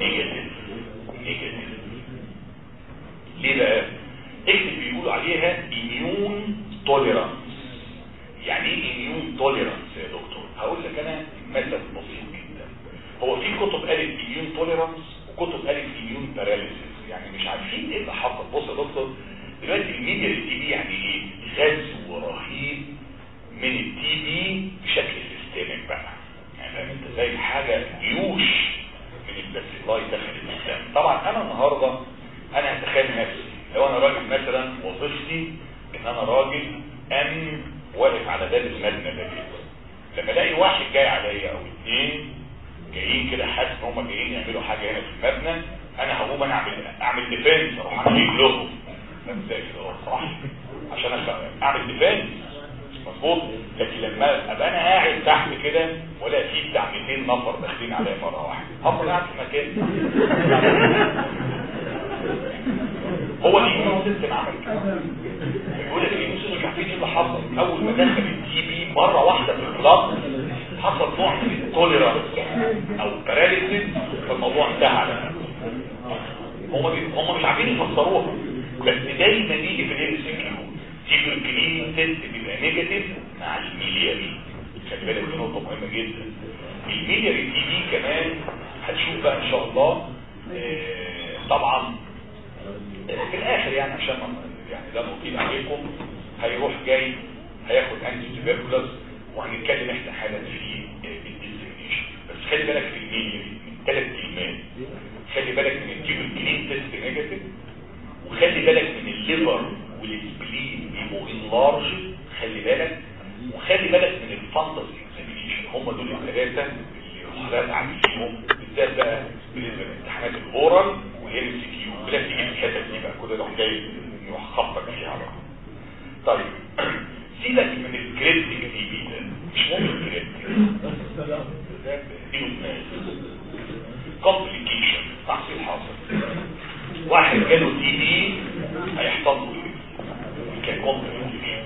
نيجاتيف نيجاتيف ليه بقى اكتب بيقولوا عليها immune tolerance يعني ايه immune tolerance يا دكتور هقول لك انا مثل بسيط جدا هو في كتب قالت immune tolerance وكتب قالت immune paralysis يعني مش عارفين ايه اللي حصل بص يا دكتور دلوقتي الميديا التي بي يعني ايه غزو رهيب من التي بي بشكل سيستمك بقى يعني فاهم انت زي حاجه جيوش من الباسيلاي دخلت الدم طبعا انا النهارده انا هتخيل نفسي لو انا راجل مثلا وظيفتي ان انا راجل امن واقف على باب المبنى ده كده لما الاقي واحد جاي عليا او اثنين جايين كده حاسس ان هم جايين يعملوا حاجه هنا في المبنى انا هقوم انا اعمل اعمل ديفنس اروح انا اجيب لهم فاهم ازاي كده صح عشان أخ- اعمل ديفنس مظبوط لكن لما ابقى انا قاعد تحت كده ولا في بتاع 200 نفر داخلين عليا مره واحده هفضل قاعد في مكاني هو الاميون سيستم عمل كده يقول لك الاميون سيستم مش عارفين ايه اللي حصل اول ما دخل التي بي مره واحده في الكلاب حصل نوع من التوليرانس او باراليسيس فالموضوع انتهى على كده. هم بي... هم مش عارفين يفسروها بس دايما يجي في الام سي كيو تيبركلين تيست بيبقى نيجاتيف مع الميلياري خلي بالك دي نقطه مهمه جدا الميلياري تي بي كمان هتشوف بقى ان شاء الله آه، طبعا آه، في الاخر يعني عشان ما- يعني لا نطيل عليكم هيروح جاي هياخد انتي تيبركلوز وهنتكلم احنا حالا في الديسكريشن بس خلي بالك في الميلياري من ثلاث كلمات خلي بالك من التيبركلين تيست نيجاتيف وخلي بالك من الليفر والسبلين بيبقوا انلارج خلي بالك وخلي بالك من الفندس اكزامينيشن هم دول الثلاثه اللي حضرتك عامل فيهم بالذات بقى بالنسبه لامتحانات الاورال والام سي كيو بلا تيجي في الحتت دي بقى كل يروح جاي يروح خبطك فيها على طول. طيب سيبك من الكريبتيك دي بي ده مش مهم الكريبتيك كومبليكيشن تحصيل حاصل واحد جاله تي بي هيحصل له ايه كان كومبليكيشن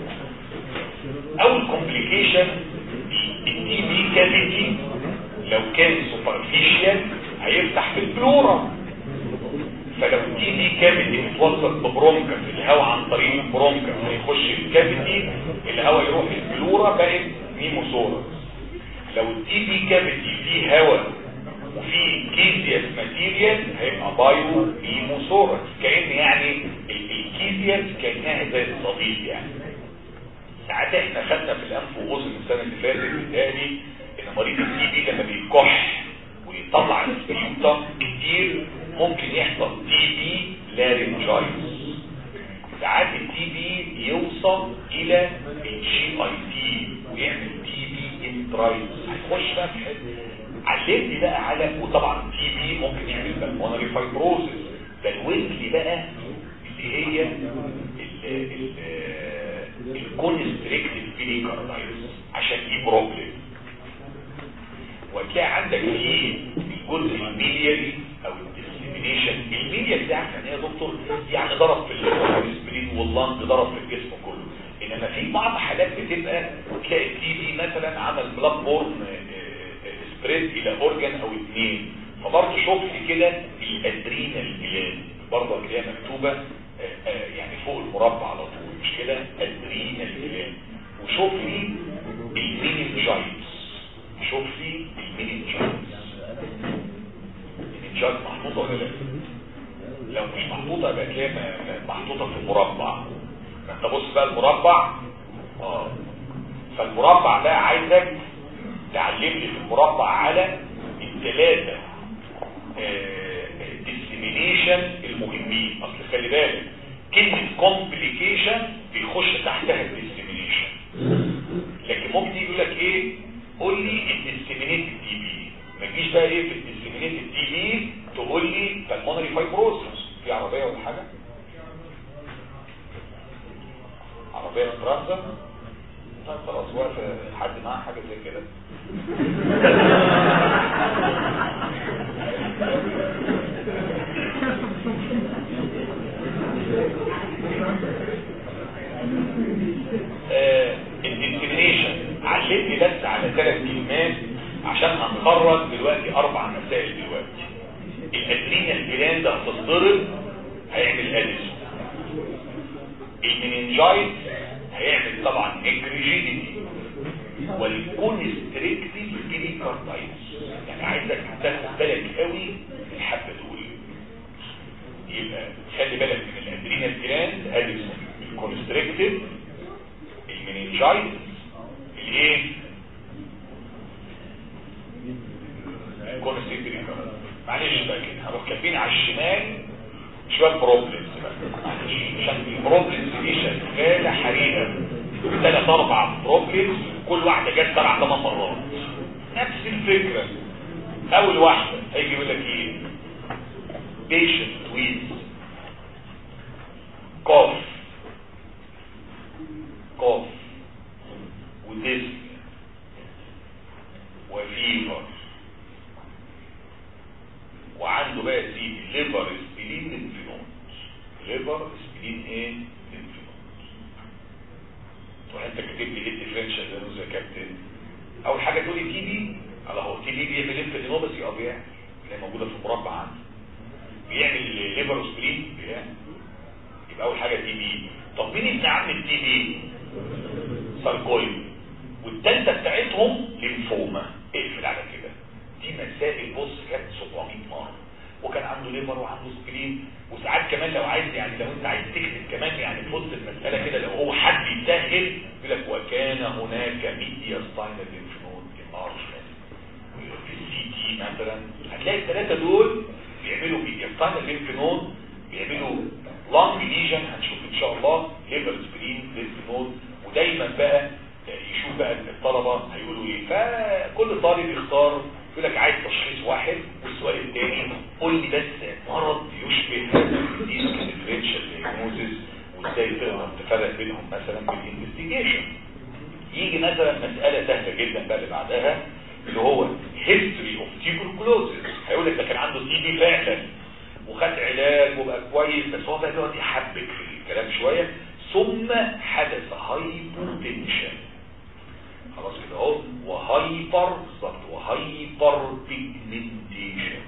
اول كومبليكيشن التي بي كافيتي لو كان سوبرفيشال هيفتح في البلورا فلو التي بي كافيتي متوصل ببرونكا في الهواء عن طريق البرونكا هيخش الكافيتي الهواء يروح البلورا بقت نيموسورس لو التي بي كافيتي فيه هواء وفي كيزياس ماتيريال هيبقى بايو نيموسورس كأن يعني ال- الكيزياس كأنها زي الصديد يعني ساعات احنا خدنا في الانف واذن السنه اللي فاتت بتهيألي ان مريض التي بي لما بيكح ويطلع السبيوتا كتير ممكن يحصل تي بي لارنجايتس ساعات التي بي يوصل الى الجي اي تي ويعمل تي بي انترايتس هيخش بقى في حته علمني بقى على وطبعا التي بي ممكن يعمل بالمونري فايبروزس ده الويكلي بقى اللي هي الكونستريكتيف بيريكاردايتس عشان دي بروبلم وتلاقي عندك في الجزء الميلياري او الديسليمينيشن الميلياري ده عارف يعني ايه يا دكتور يعني ضرب في السبرين واللنج ضرب في الجسم كله انما في بعض حالات بتبقى تلاقي التي بي مثلا عمل بلاد بورن سبريد الى اورجان او اثنين فبرضه شوف لي كده الادرينال جلاند برضه هتلاقيها مكتوبه آه، آه، يعني فوق المربع على طول مش كده ادرينال جلاند وشوف لي المينينجايتس شوف لي المينينجايتس المينينجايتس محطوطه ولا لا لو مش محطوطه يبقى تلاقيها م- م- محطوطه في المربع ما انت بص بقى المربع اه فالمربع ده عايزك تعلم لي في المربع على الثلاثه ديسيمينيشن المهمين اصل خلي بالك كلمه كومبليكيشن بيخش تحتها الديسيمينيشن لكن ممكن يجي يقول لك ايه قول لي الديسيمينيت التي بي ما تجيش بقى ايه في الديسيمينيت التي بي تقول لي بالمونري فايبروسس في عربيه ولا حاجه عربيه فرنسا طيب خلاص واقف حد معاه حاجه زي كده الديسكريشن علمني بس على ثلاث كلمات عشان هنخرج دلوقتي اربع مسائل دلوقتي الادرينال جلاند هتتضرب هيعمل اديسون المننجايت هيعمل طبعا نيكريجيديتي والكونستريكتيف بريكاردايتس يعني عايزك تاخد بالك قوي من الحبه دول يبقى خلي بالك من الادرينال جلاند اديسون الكونستريكتيف المننجايت الايه كونستريكتيف بريكاردايتس معلش بقى كده هروح كاتبين على الشمال شويه بروبلمز بقى معلش عشان البروبلمز دي شغاله حريقه ثلاث اربع بروبلمز كل واحده جت سبع ثمان مرات نفس الفكره اول واحده هيجي يقول لك ايه patient with cough cough وديسك وفيفر وعنده بقى سيدي ليفر سبلين لينفينود ليفر سبلين ايه لينفينود تروح انت كاتب لي ايه الديفرنشال ده يا كابتن اول حاجه تقول لي تي بي على هو تي بي بيعمل لينفينوباسي اه بيعمل اللي هي موجوده في المربع عندي بيعمل ليفر سبلين بيعمل يبقى اول حاجه تي بي طب مين ابن عم التي بي ساركويد والثالثه بتاعتهم لينفوما اقفل على كده دي مسائل بص كانت 700 مره وكان عنده ليفر وعنده سكرين وساعات كمان لو عايز يعني لو انت عايز تكتب كمان يعني في وسط المساله كده لو هو حد يسهل يقول لك وكان هناك ميديا سباينال لينفنود انارجمنت في السي تي مثلا هتلاقي الثلاثه دول بيعملوا ميديا سباينال لينفنود بيعملوا لانج ليجن هنشوف ان شاء الله ليفر سكرين لينفنود ودايما بقى يشوف بقى الطلبه هيقولوا ايه فكل طالب يختار يقول لك عايز تشخيص واحد والسؤال الثاني قول لي بس مرض يشبه الديسك ديفرنشال دياجنوزيس وازاي تقدر تفرق بينهم مثلا بالانفستيجيشن يجي مثلا مساله سهله جدا بقى اللي بعدها اللي هو هيستوري اوف تيبركلوزيس هيقول لك ده كان عنده تي بي فعلا وخد علاج وبقى كويس بس هو بقى دلوقتي يحبك في الكلام شويه ثم حدث هايبوتنشن خلاص كده اهو وهايبر بالظبط وهايبر بيجمنتيشن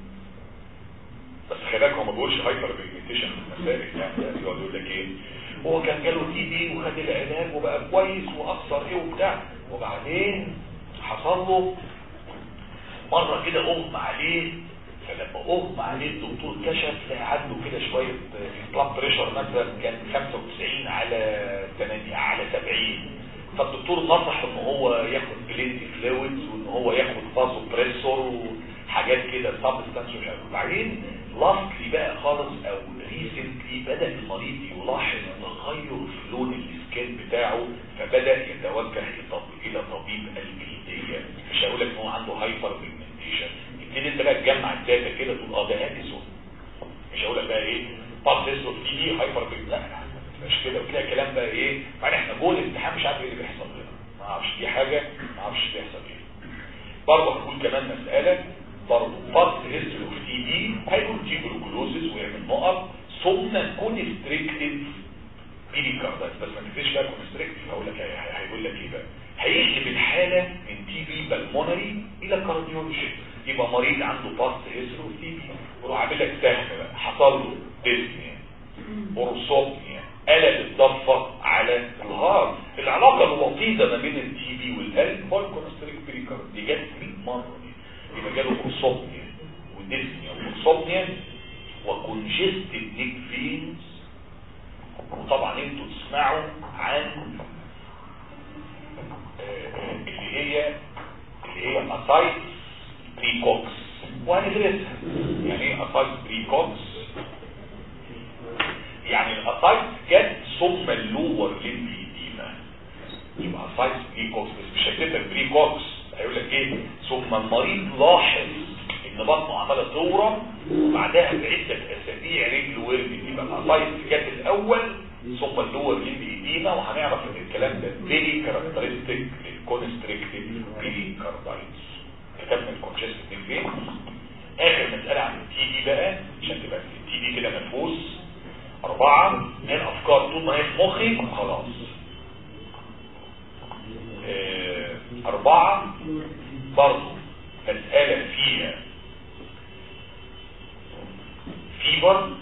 بس خلي بالك هو ما بيقولش هايبر بيجمنتيشن في المسائل يعني يقعد يقول لك ايه هو كان جاله تي بي وخد العلاج وبقى كويس واكثر ايه وبتاع وبعدين حصل له مره كده اغمى عليه فلما اغمى عليه الدكتور كشف لقى عنده كده شويه بلاد بريشر مثلا كان 95 على 8 على 70 فالدكتور نصح ان هو ياخد بلينتي فلويدز وان هو ياخد فازو بريسور وحاجات كده سبستانس ومش عارف وبعدين لاستلي بقى خالص او ريسنتلي بدا المريض يلاحظ تغير في لون السكين بتاعه فبدا يتوجه الى طبيب الجلديه مش هقول لك ان هو عنده هايبر بيجمنتيشن تبتدي انت بقى تجمع الداتا كده تقول اه ده اديسون مش هقول لك بقى ايه باس ديسون تي دي هايبر لا مش كده وتلاقي كلام بقى ايه بعد احنا جوه الامتحان مش عارف ايه اللي بيحصل لنا ما اعرفش دي حاجه ما اعرفش بيحصل ايه برضه هنقول كمان مساله برضه فاست هيستوري اوف تي بي هيقول تيبروكلوزيس ويعمل نقط ثم كونستريكتيف بيريكاردايتس بس ما تنساش بقى كونستريكتيف هقول لك هيقول لك ايه بقى هيقلب الحاله من تي بي بالمونري الى كارديولوجي يبقى مريض عنده باست هيستوري اوف تي بي ويروح عامل لك سهم بقى حصل له ديسنيا اورسوبنيا قلب الضفة على الهارت العلاقة الوطيدة ما بين التي بي والقلب هو الكونستريك بريكارد دي جت 100 مرة دي يبقى جاله اورسوبنيا وديسنيا واورسوبنيا وكونجستد نيك فينز وطبعا انتوا تسمعوا عن اللي هي اللي هي اسايت بريكوكس وهندرسها يعني ايه اسايت بريكوكس يعني الاسايت جت ثم اللور للبيديما يبقى اسايت بريكوكس بس مش هتبقى بريكوكس هيقول لك ايه ثم المريض لاحظ ان بطنه عماله تورم وبعدها بعده اسابيع رجل ورد يبقى الاسايت جت الاول ثم اللور للبيديما وهنعرف ان الكلام ده فيري كاركترستيك للكونستريكتيف بريكاردايتس كتبنا الكونجستيف فين اخر مساله عن التي دي بقى عشان تبقى التي دي كده مفهوس أربعة من الأفكار طول ما هي في مخي خلاص اه أربعة برضو مسألة فيها فيبر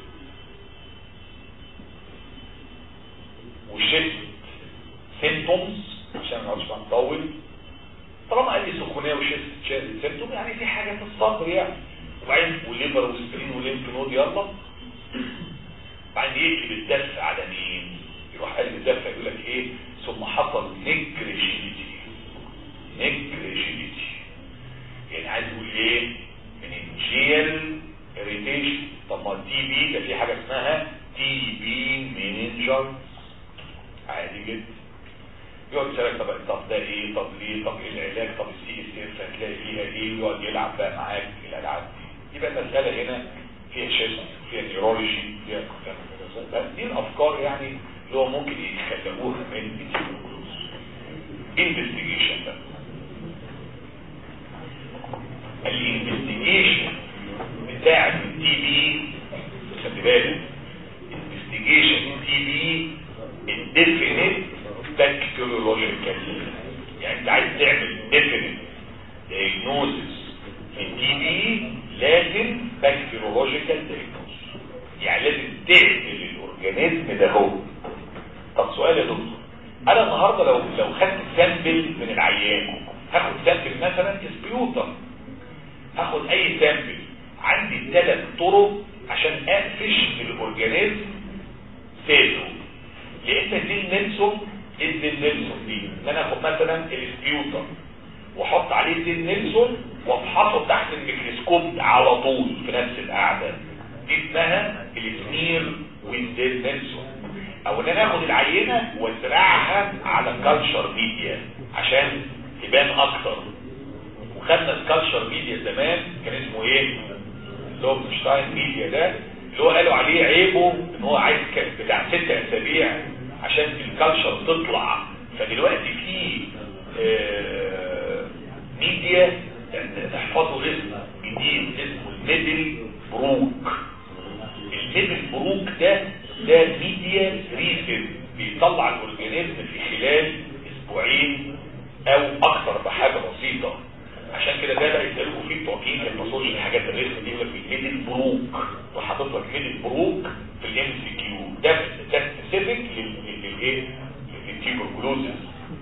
وشيست سيمتومز عشان ما نقعدش بقى نطول طالما قال لي سخونيه وشيست سيمتوم يعني في حاجه في الصدر يعني وبعدين وليبر وسبرين وليمف نود يلا بعدين يقلب الدفع على مين يروح قلب الدفع يقول لك ايه ثم حصل نجريجيليتي نجريجيليتي يعني عايز يقول ايه من الجيل اريتيشن طب ما التي بي ده في حاجه اسمها تي بي مينينجر عادي جدا يقعد يسألك طب طب ده ايه طب ليه طب ايه العلاج طب السي اس اف هتلاقي فيها ايه ويقعد يلعب بقى معاك الالعاب دي يبقى المسألة هنا فيها شيست فيها نيورولوجي فيها بس دي الافكار يعني اللي هو ممكن يخلقوها من التيبروكلوز انفستيجيشن بقى الانفستيجيشن بتاع التي بي خلي بالك انفستيجيشن تي بي الديفينيت بكتيريولوجيكال يعني انت عايز تعمل ديفينيت دايجنوزس التي بي لازم بكتيريولوجيكال دايجنوز يعني لازم تعمل الاورجانيزم ده هو طب سؤال يا دكتور انا النهارده لو لو خدت سامبل من العيان هاخد سامبل مثلا سبيوتر هاخد اي سامبل عندي ثلاث طرق عشان اقفش الاورجانيزم سيله يا اما دي نيلسون ايه دي نيلسون دي ان انا اخد مثلا السبيوتر واحط عليه دي نيلسون وافحصه تحت الميكروسكوب على طول في نفس القعده دي اسمها السمير والديل نيلسون او ان انا اخد العينه وازرعها على كالتشر ميديا عشان تبان اكتر وخدنا الكالتشر ميديا زمان كان اسمه ايه لوبشتاين ميديا ده اللي هو قالوا عليه عيبه ان هو عايز بتاع ست اسابيع عشان الكالتشر تطلع فدلوقتي في آه ميديا تحفظوا اسم جديد اسمه الميدل بروك الميدل بروك ده ده ميديا ريسيف بيطلع الاورجانيزم في خلال اسبوعين او اكثر بحاجه بسيطه عشان كده ده بقى يسالوكوا فيه بتوع كيمياء المصولش الحاجات الرسم دي يقول لك الميدل بروك وحاطط لك ميدل بروك في الام سي كيو ده ده سبيسيفيك للايه للتيبركلوزس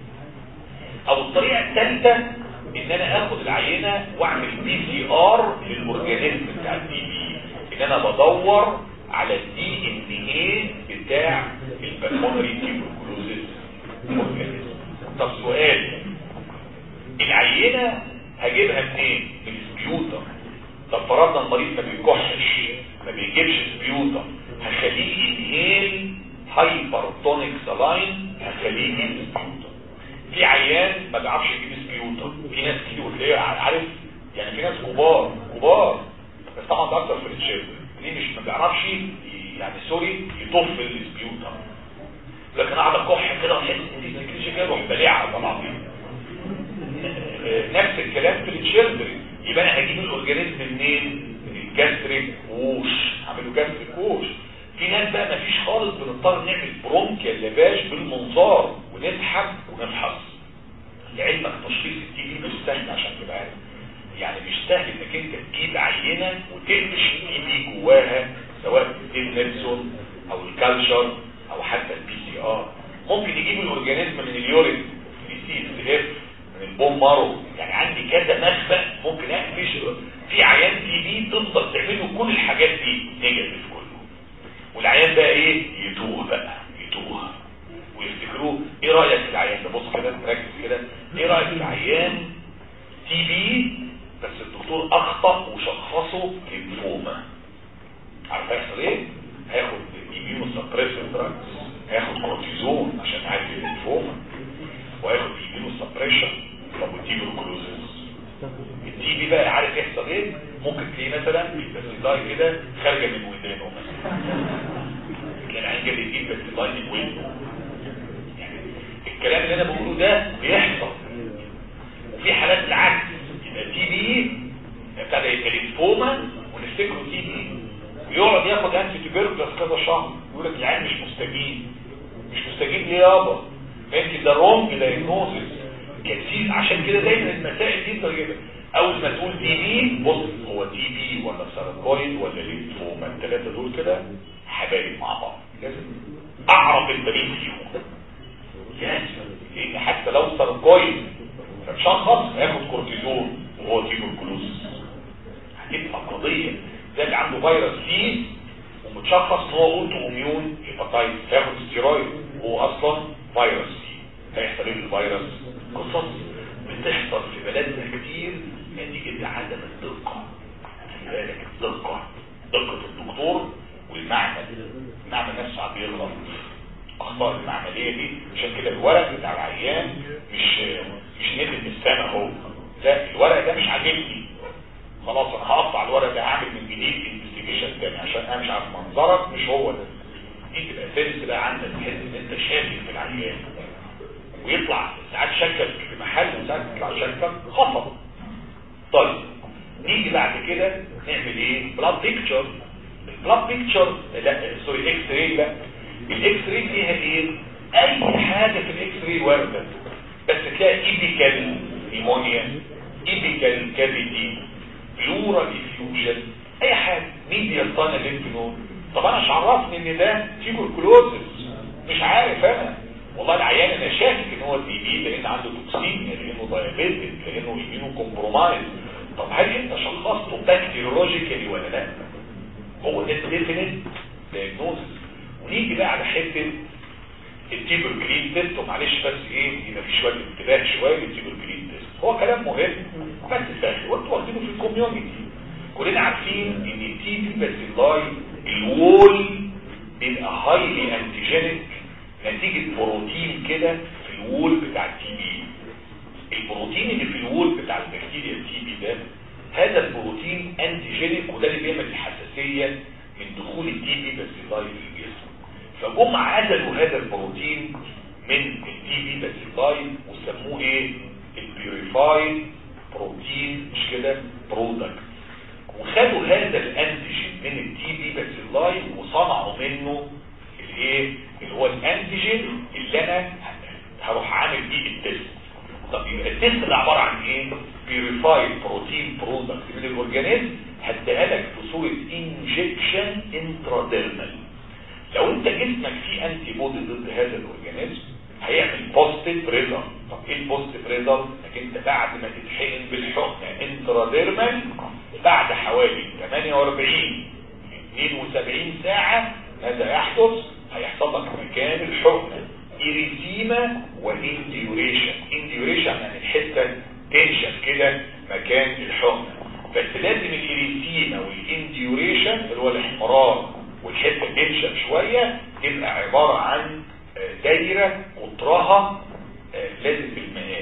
او الطريقه الثالثه ان انا اخد العينه واعمل بي سي ار للاورجانيزم بتاع الدي بي ان انا بدور على الدي ان ايه بتاع البلمونري تيبركلوزس اورجانيزم طب سؤال العينه هجيبها منين من السبيوتر طب فرضنا المريض ما بيكحش ما بيجيبش سبيوتر هخليه انهيل هايبرتونيك سلاين هخليه يجيب سبيوتر في عيان ما بيعرفش يجيب سبيوتر في ناس كتير وتلاقيه عارف يعني في ناس كبار كبار بس طبعا ده اكتر في الشيب ليه مش ما بيعرفش يعني سوري يطف السبيوتر لكن قاعد اكح كده وحس ان دي سكريشن كده روح بلعها طبعا نفس الكلام في التشيلدرن يبقى انا هجيب الاورجانيزم منين من الجاستريك ووش هعمله جاستريك ووش في ناس بقى ما فيش خالص بنضطر نعمل برونكيال لافاج بالمنظار ونسحب ونفحص لعلمك تشخيص التي بي مش سهل عشان تبقى عارف يعني مش سهل انك انت تجيب عينه وتقفش التي بي جواها سواء الدين نيلسون او الكالشر او حتى البي سي ار ممكن يجيب الاورجانيزم من اليورين السي اس اف من البوم مارو يعني عندي كذا مخبأ ممكن اقفش في عيان تي بي تفضل تعمله كل الحاجات دي نيجاتيف كله والعيان بقى ايه يتوه بقى يتوه ويفتكروه ايه رايك في العيان ده بص كده ركز كده ايه رايك في العيان تي بي بس الدكتور اخطا وشخصه ليمفوما عارف هيحصل ايه هياخد ايميونو سبريسيف دراجز هياخد كورتيزون عشان يعالج الليمفوما وهياخد ايميونو سبريشن طب والتيبروكلوزس التي بي بقى عارف يحصل ايه ممكن تلاقيه مثلا الباسيلاي كده خارجه من ودانه مثلا تلاقي العين جاي يجيب باسيلاي من ودنه يعني الكلام اللي انا بقوله ده بيحصل وفي حالات العكس يبقى تي بي ابتدى يبقى ليمفوما ونفتكره تي بي ويقعد ياخد انتي تيبركلس كذا شهر يقول لك العين مش مستجيب مش مستجيب ليه يابا يمكن ده رونج دايجنوزس كتير عشان كده دايما المسائل دي طيبه اول ما تقول تي بي بص هو تي بي ولا ساركويد ولا ليمفوما الثلاثه دول كده حبايب مع بعض لازم اعرف انت مين فيهم لان حتى لو ساركويد فمشخص هياخد كورتيزون وهو تيبركلوز هتبقى قضيه زي اللي عنده فيروس سي ومتشخص ان هو اوتو اميون هيباتايتس هياخد ستيرويد وهو اصلا فيروس سي هيحصل ايه الفيروس قصص بتحصل في بلدنا كتير نتيجه عدم الدقه خلي بالك الدقه دقه الدكتور والمعمل المعمل نفسه عم بيغلط اخطاء المعمليه دي عشان كده الورق بتاع العيان مش مش نزل من السما اهو لا الورق ده مش عاجبني خلاص انا هقطع الورق ده هعمل من جديد انفستيجيشن تاني عشان انا مش عارف منظرك مش هو ده دي تبقى سنس بقى عندك تحس ان انت شاكك في العيان ويطلع ساعات شكك في محل وساعات يطلع شكك خطأ طيب نيجي بعد كده نعمل ايه بلاد بيكتشر البلاد بيكتشر لا سوري اكس راي لا الاكس راي فيها ايه اي حاجه في الاكس راي وارده بس تلاقي ايبيكال نيمونيا ايبيكال كافيتي بلورال افيوجن اي حاجه ميديا طانا لينفنود طب انا مش عرفني ان ده تيبركلوزس مش عارف انا والله العيان انا شاكك ان هو تي بي لان عنده توكسيميا لانه دايابيتك لانه ايمينو كومبرومايز طب هل انت شخصته بكتيريولوجيكالي ولا لا هو ده ديفينيت دايجنوزس ونيجي بقى على حته التيبركلين تيست ومعلش بس ايه يبقى في شويه انتباه شويه للتيبركلين تيست هو كلام مهم بس سهل وانتوا واخدينه في الكوميونتي كلنا عارفين ان التي بي باسيلاي الوول بيبقى هايلي انتيجينيك نتيجة بروتين كده في الوول بتاع التي بي البروتين اللي في الوول بتاع البكتيريا التي بي ده هذا البروتين انتيجينيك وده اللي بيعمل الحساسية من دخول التي بي باسيلاي في الجسم فجم عزلوا هذا البروتين من التي بي باسيلاي وسموه ايه البيوريفايد بروتين مش كده برودكت وخدوا هذا الانتيجين من التي بي باسيلاي وصنعوا منه الايه اللي هو الانتيجين اللي انا هروح عامل بيه التست طب يبقى التست ده عباره عن ايه بيوريفايد بروتين برودكت من الاورجانيزم هديها لك في صوره انجكشن انتراديرمال لو انت جسمك فيه انتي بودي ضد هذا الاورجانيزم هيعمل بوزيتيف ريزلت طب ايه البوزيتيف ريزلت انك انت بعد ما تتحقن بالحقنه انتراديرمال بعد حوالي 48 72 ساعه ماذا يحدث هيحصل لك مكان الحقنه إريزيما وانديوريشن انديوريشن يعني الحته تنشف كده مكان الحقنه بس لازم الإريزيما والانديوريشن اللي هو الاحمرار والحته تنشف شويه تبقى عباره عن دايره قطرها لازم بالمقاس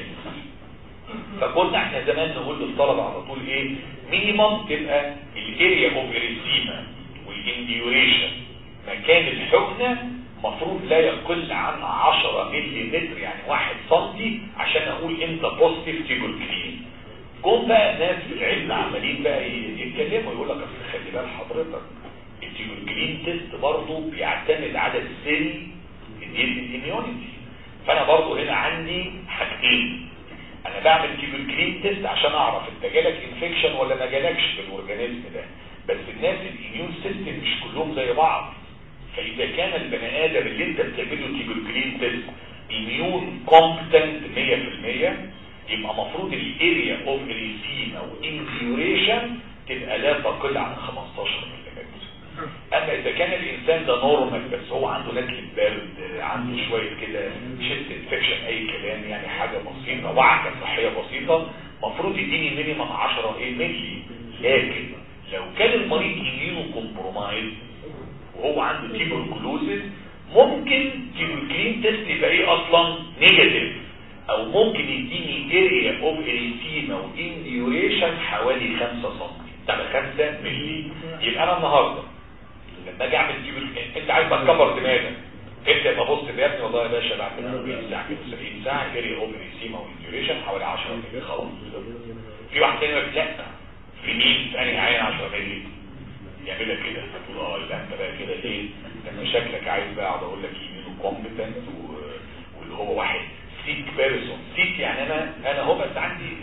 فكنا احنا زمان نقول للطلبه على طول ايه مينيمم تبقى الاريا اوف اريزيما والانديوريشن مكان الحقنه مفروض لا يقل عن 10 ملي متر يعني 1 سنتي عشان اقول انت بوزيتيف تيبركلين جم بقى ناس في العلم عمالين بقى يتكلموا يقول لك اصل خلي بال حضرتك التيبركلين تيست برضه بيعتمد على السيل الاميونيتي فانا برضه هنا عندي حاجتين انا بعمل تيبركلين تيست عشان اعرف انت جالك انفكشن ولا ما جالكش بالاورجانيزم ده بس الناس الاميون سيستم مش كلهم زي بعض فاذا كان البني ادم اللي انت بتعمله تيبركلين تيست اميون كومبتنت 100% يبقى المفروض الاريا اوف ريسيما وانفيوريشن تبقى لا تقل عن 15 ملم اما اذا كان الانسان ده نورمال بس هو عنده نزله برد عنده شويه كده شيست انفكشن اي كلام يعني حاجه بسيطه وعكه صحيه بسيطه المفروض يديني مينيمم 10 مللي لكن لو كان المريض اميونو كومبرومايز وهو عنده تيبركلوزيس ممكن تيبركلين تيست يبقى ايه اصلا نيجاتيف او ممكن يديني اريا اوف اريسيما وانديوريشن حوالي 5 سم تبقى 5 مللي يبقى انا النهارده لما اجي اعمل تيبركلين انت عايز تكبر دماغك انت يبقى بص يا ابني والله يا باشا بعد 40 ساعه 70 ساعه اريا اوف اريسيما وانديوريشن حوالي 10 مللي خلاص في واحد تاني يقول لا في مين في انهي عين 10 مللي يعملها كده تقول اه يبقى انت بقى كده ايه لما شكلك عايز بقى اقعد اقول لك يمينه كومبتنت واللي هو واحد سيك بيرسون سيك يعني انا انا هو بس عندي يعني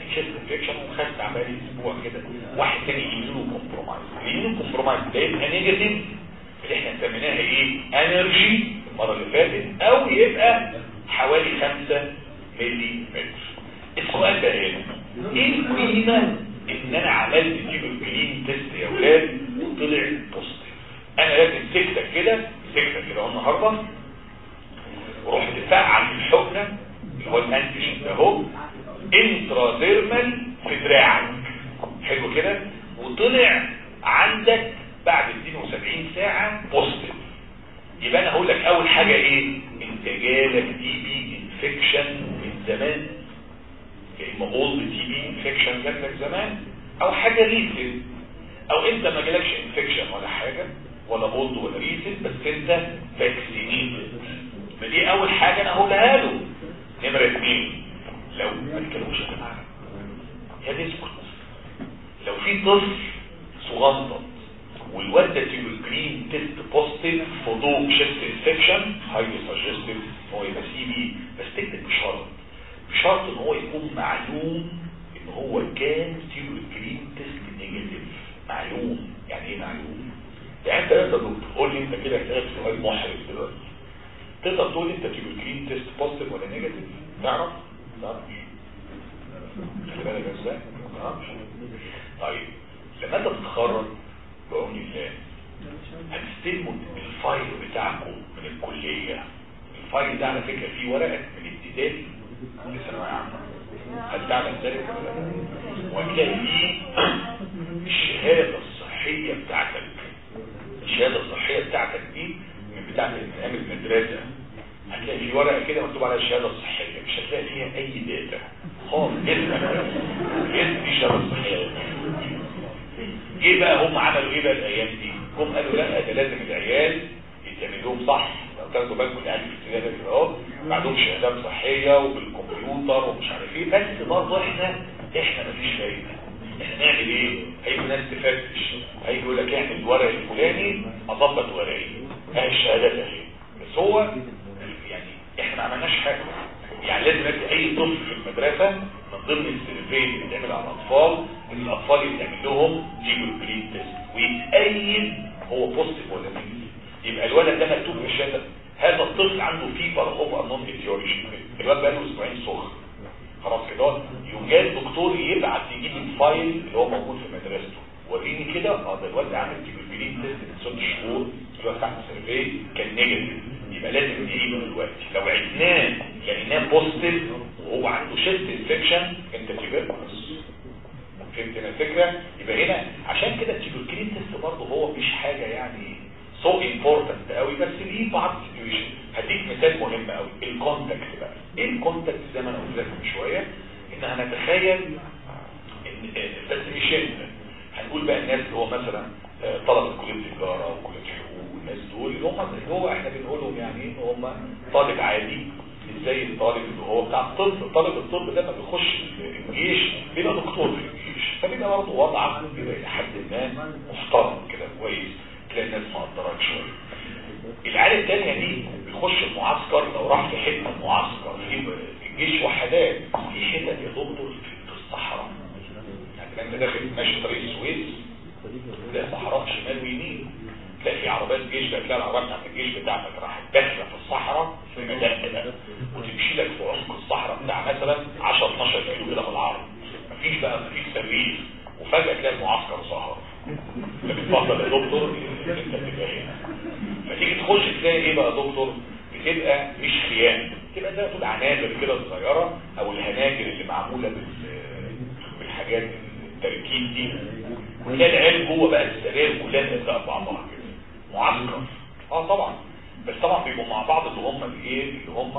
شيست انفكشن وخدت عمال اسبوع كده واحد تاني يمينه كومبرومايز يمينه كومبرومايز ده يبقى نيجاتيف اللي احنا سميناها ايه انرجي المره اللي فاتت او يبقى حوالي 5 ملي متر السؤال ده هنا ايه القيمه ان انا عملت تيبل كلين تيست يا ولاد وطلع بوزيتيف انا لازم سكتك كده سكتك كده النهارده ورحت فعل الحقنه اللي هو الانتين ده اهو انتراديرمال في دراعك حلو كده وطلع عندك بعد 72 ساعة بوزيتيف يبقى انا هقول لك اول حاجة ايه انت جالك تي بي انفكشن من زمان يا اما اولد تي بي انفكشن جالك زمان او حاجة ريسنت او انت ما جالكش انفكشن ولا حاجة ولا اولد ولا ريسنت بس انت فاكسينيتد فدي اول حاجة انا هقولها له نمرة اثنين لو ما تكلموش يا جماعة يا نسكت لو في طفل صغنطط والواد ده تيوبركلين تيست بوزيتيف فضوء شيست انفكشن هايلي سجستيف هو يبقى سي بي بس تكتب بشرط بشرط ان هو يكون معلوم ان هو كان تيوبركلين تيست نيجاتيف معلوم يعني ايه معلوم يعني انت تقدر تقول لي انت كده هتلاقي سؤال محرج دلوقتي تقدر تقول لي انت تيوبركلين تيست بوزيتيف ولا نيجاتيف تعرف تعرفش خلي بالك ازاي ما تعرفش طيب لما انت تتخرج بعون الله هتستلموا الفايل بتاعكم من الكلية الفايل ده على فكرة فيه ورقة من ابتدائي لثانوية عامة هل تعلم ذلك ولا لا؟ وهتلاقي فيه الشهادة الصحية بتاعتك الشهادة الصحية بتاعتك دي من بتاعت ايام المدرسة هتلاقي في ورقة كده مكتوب عليها الشهادة الصحية مش هتلاقي فيها اي داتا خالص اسمك اسم دي الشهادة الصحية ايه بقى هم عملوا ايه بقى الايام دي هم قالوا لا ده لازم العيال يتعمل لهم صح لو تاخدوا بالكم العيال في الابتدائي كده اهو عندهم شهادات صحيه وبالكمبيوتر ومش عارف ايه بس برضه احنا احنا مفيش فايده احنا نعمل ايه هيجوا ناس تفتش هيجي يقول لك اعمل الورق الفلاني اظبط ورقي اهي الشهادات اهي بس هو يعني احنا ما عملناش حاجه يعني لازم يبقى اي طفل في المدرسه من ضمن السيرفي اللي بتعمل على الاطفال ان الاطفال يتعمل لهم جيبوا برين تيست ويتأيد هو بوزيتيف ولا نيجاتيف يبقى الولد ده مكتوب في الشهاده هذا الطفل عنده فيبر اوفر نون ايتيولوجي الولد بقى له اسبوعين سخن خلاص كده يوم جاي الدكتور يبعت يجيب الفايل اللي هو موجود في مدرسته وريني كده اه ده الولد عامل جيبوا تيست من ست شهور اللي هو تحت السيرفي كان نيجاتيف يبقى لازم نعيده دلوقتي لو عدناه لقيناه بوزيتيف وهو عنده شيست انفكشن انت تيبركلوز فهمت الفكره يبقى هنا عشان كده التيبركلين تيست برضه هو مش حاجه يعني سو امبورتنت قوي بس ليه بعض السيتويشن هديك مثال مهم قوي الكونتاكت بقى ايه الكونتاكت زي ما انا قلت لك من شويه ان هنتخيل ان بس مش انت هنقول بقى الناس اللي هو مثلا طلبه كليه تجاره وكليه حقوق والناس دول اللي هم اللي هو احنا بنقولهم يعني ان هم طالب عادي مش زي الطالب اللي هو بتاع الطب طالب الطب ده لما بيخش الجيش بيبقى دكتور في الجيش فبيبقى برضه وضعه بيبقى الى حد ما محترم كده كويس تلاقي الناس مقدراك شويه العيال التانية دي بيخش المعسكر لو راح في حته معسكر في الجيش وحدات في حتت يا دكتور في الصحراء يعني انت داخل ماشي طريق السويس تلاقي صحراء شمال ويمين تلاقي في عربيات جيش بقى تلاقي العربيات بتاعت الجيش بتاعتك راحت داخله في الصحراء في مدى ده وتمشي لك في عمق الصحراء بتاع مثلا 10 12 كيلو كده بالعرض مفيش بقى مفيش سرير وفجاه تلاقي المعسكر ظهر فبتفضل يا دكتور انت تبقى هنا فتيجي تخش تلاقي ايه بقى يا دكتور بتبقى مش خيام تبقى زي ما تقول عنابر كده صغيره او الهناجر اللي معموله بالحاجات التركيب دي وتلاقي العيال جوه بقى السراير كلها تبدا بعضها كده معسكر اه طبعا بس طبعا بيبقوا مع بعض اللي هم الايه اللي هم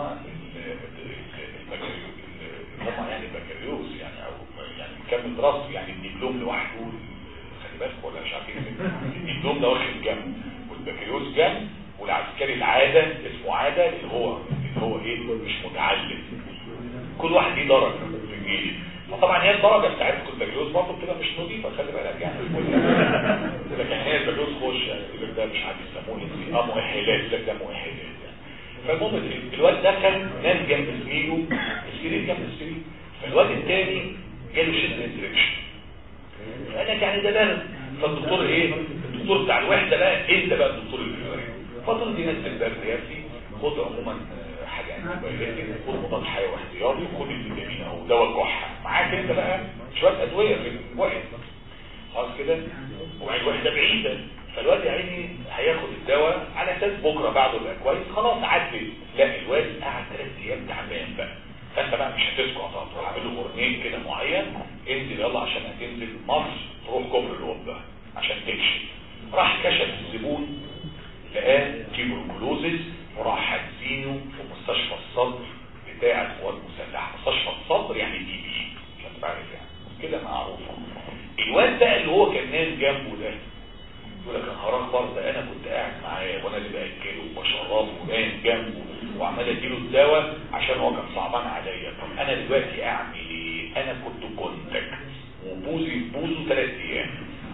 اللي هم يعني البكالوريوس يعني او يعني مكمل دراسته يعني الدبلوم لوحده خلي بالك ولا مش عارفين الدبلوم ده واخد جنب والبكالوريوس جنب والعسكري العاده اسمه عاده اللي هو اللي هو ايه مش متعلم كل واحد ليه درجه في الجيش فطبعا هي الدرجه بتاعتكم البكالوريوس برضه بتبقى مش نظيفه خلي بالك يعني لكن هي البكالوريوس خش يقول ده مش عارف يسموه اه مؤهلات لك ده مؤهلات يعني فالمهم الواد دخل نام جنب زميله السرير جنب السرير فالواد الثاني جاله شيست انفكشن قال لك يعني ده برد فالدكتور ايه الدكتور بتاع الوحده بقى انت بقى الدكتور اللي فضل دي ناس البرد يا اخي خد عموما حاجه انتي خد مضاد حيوي احتياطي وخد الفيتامين او دواء كحه معاك انت بقى شويه ادويه في واحد خلاص كده وبعدين الوحده بعيده فالواد يا عيني هياخد الدواء على اساس بكره بعده يبقى كويس خلاص عدت لا الواد قعد ثلاث ايام تعبان بقى فانت بقى مش هتسكت هتروح عامل له هرنين كده معين انزل يلا عشان هتنزل مصر تروح كوبري الوبا عشان تكشف راح كشف الزبون لقاه تيبركلوزس وراح حاجزينه في مستشفى الصدر بتاع القوات المسلحه مستشفى الصدر يعني دي بي عشان تعرف يعني كده معروفه الواد بقى اللي هو كان نايم جنبه ده يقول لك انا هرخبر ده انا كنت قاعد معاه وانا اللي باكله وبشربه ونايم جنبه وعمال اديله الدواء عشان هو كان صعبان عليا طب انا دلوقتي اعمل ايه انا كنت كونتاكت وبوزي في بوزه ثلاث ايام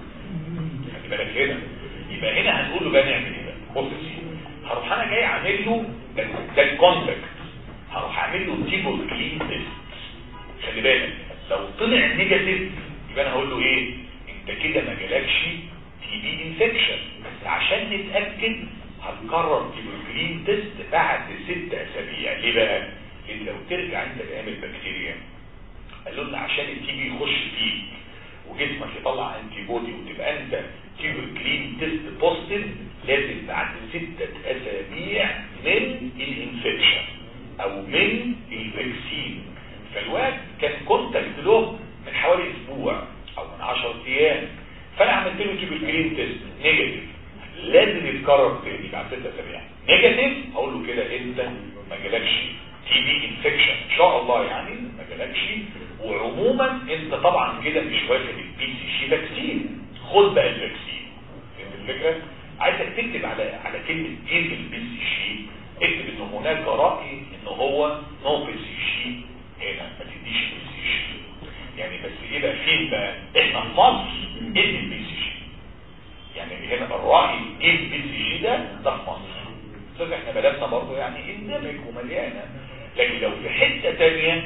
خلي بالك هنا يبقى هنا هنقول له بقى نعمل ايه بقى بص يا سيدي هروح انا جاي اعمل له ده, ده الكونتاكت هروح اعمل له تيبل كلين تيست خلي بالك لو طلع نيجاتيف يبقى انا هقول له ايه انت كده ما جالكش تي بي انفكشن بس عشان نتاكد هنكرر تيبل تيست بعد ست اسابيع ليه بقى لان لو ترجع انت لايام البكتيريا قالوا لنا عشان التي بي يخش فيك وجسمك يطلع انتي بودي وتبقى انت تيبل كلين تيست بوزيتيف لازم بعد ستة اسابيع من الانفكشن او من الفاكسين فالواد كان كونتاكت له من حوالي اسبوع او من 10 ايام فانا عملت له تيبل كلين تيست نيجاتيف لازم يتكرر تاني بعد ستة اسابيع نيجاتيف اقول له كده انت ما جالكش تي بي انفكشن ان شاء الله يعني ما جالكش وعموما انت طبعا كده مش واخد البي سي شي فاكسين خد بقى الفاكسين فهمت الفكره عايزك تكتب على على كلمه ايه البي سي شي اكتب ان هناك راي ان هو نو بي سي شي هنا ما تديش بي سي شي يعني بس ايه بقى فين بقى احنا في مصر ايه البي سي شي يعني هنا الراي ايه البي سي شي ده ده في مصر استاذ احنا بلدنا برضه يعني اندمج ومليانه لكن لو في حته ثانيه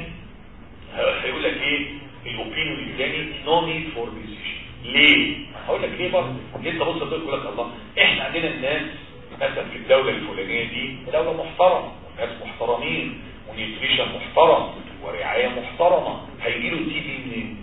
هيقول لك ايه الاوبينيون الثاني نو نيد فور بي سي شي ليه هقول لك ليه برضه ليه انت بص تقول لك الله احنا عندنا الناس مثلا في الدوله الفلانيه دي دوله محترمه وناس محترمين ونيوتريشن محترم ورعايه محترمه هيجي له تي بي منين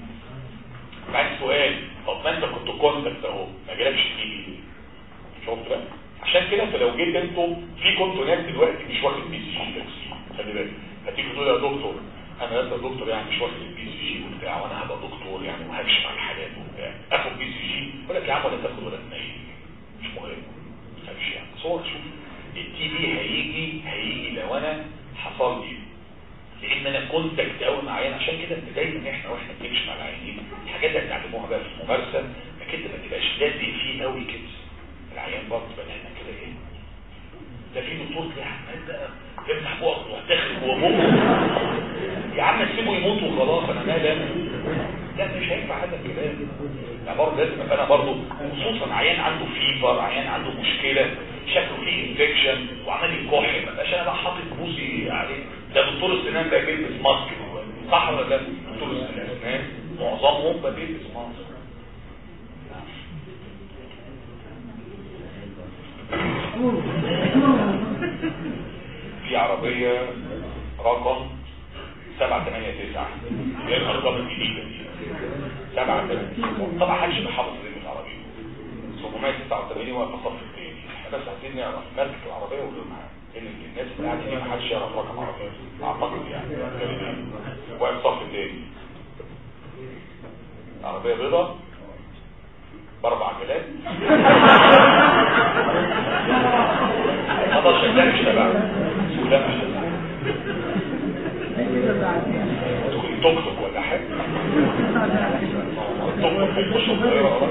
بعد سؤال طب ما انت كنت كونتاكت اهو ما جالكش تي بي شفت بقى عشان كده فلو جيت انتوا في كنتوا ناس دلوقتي مش واخد بي سي جي خلي بالك هتيجي تقول يا دكتور انا لسه دكتور يعني مش واخد البي سي جي وبتاع وانا هبقى دكتور يعني وهكشف على الحالات وبتاع اخد بي سي جي يقول لك يا عم ولا تاخد ولا تنيل مش مهم مش يعني صور شوف التي بي هيجي هيجي لو انا حصل لي لان انا كونتاكت قوي مع عيان عشان كده انت دايما احنا واحنا بنكشف على العيانين الحاجات اللي هتعلموها بقى في الممارسه انك انت ما تبقاش لازق فيه قوي كده العيان برضه بقى احنا كده ايه ده في دكتور كده عمال بقى يفتح بقه ويدخل جوه بقه يا عم سيبه يموت وخلاص انا مالي انا لا مش هينفع هذا الكلام لا برضه لازم ابقى انا برضه خصوصا عيان عنده فيبر عيان عنده مشكله شكله فيه انفكشن وعمال يكح ما بقاش انا بقى حاطط بوسي عليه ده دكتور السنان بقى بيلبس ماسك صح ولا لا دكتور السنان معظمهم بقى بيلبس ماسك في عربية رقم سبعة ثمانية تسعة هي الأرقام الجديدة دي سبعة ثمانية طبعا حدش بيحافظ رقم العربية 789 واقف الصف الثاني احنا بس عايزين نعرف ماركة العربية ولونها لأن الناس اللي قاعدين ما حدش يعرف رقم عربية أعتقد يعني واقف الصف الثاني عربية بيضاء باربع عجلات خلاص ده مش تبع ده مش تبع تكون توك توك ولا حاجه توك توك هيخش الطياره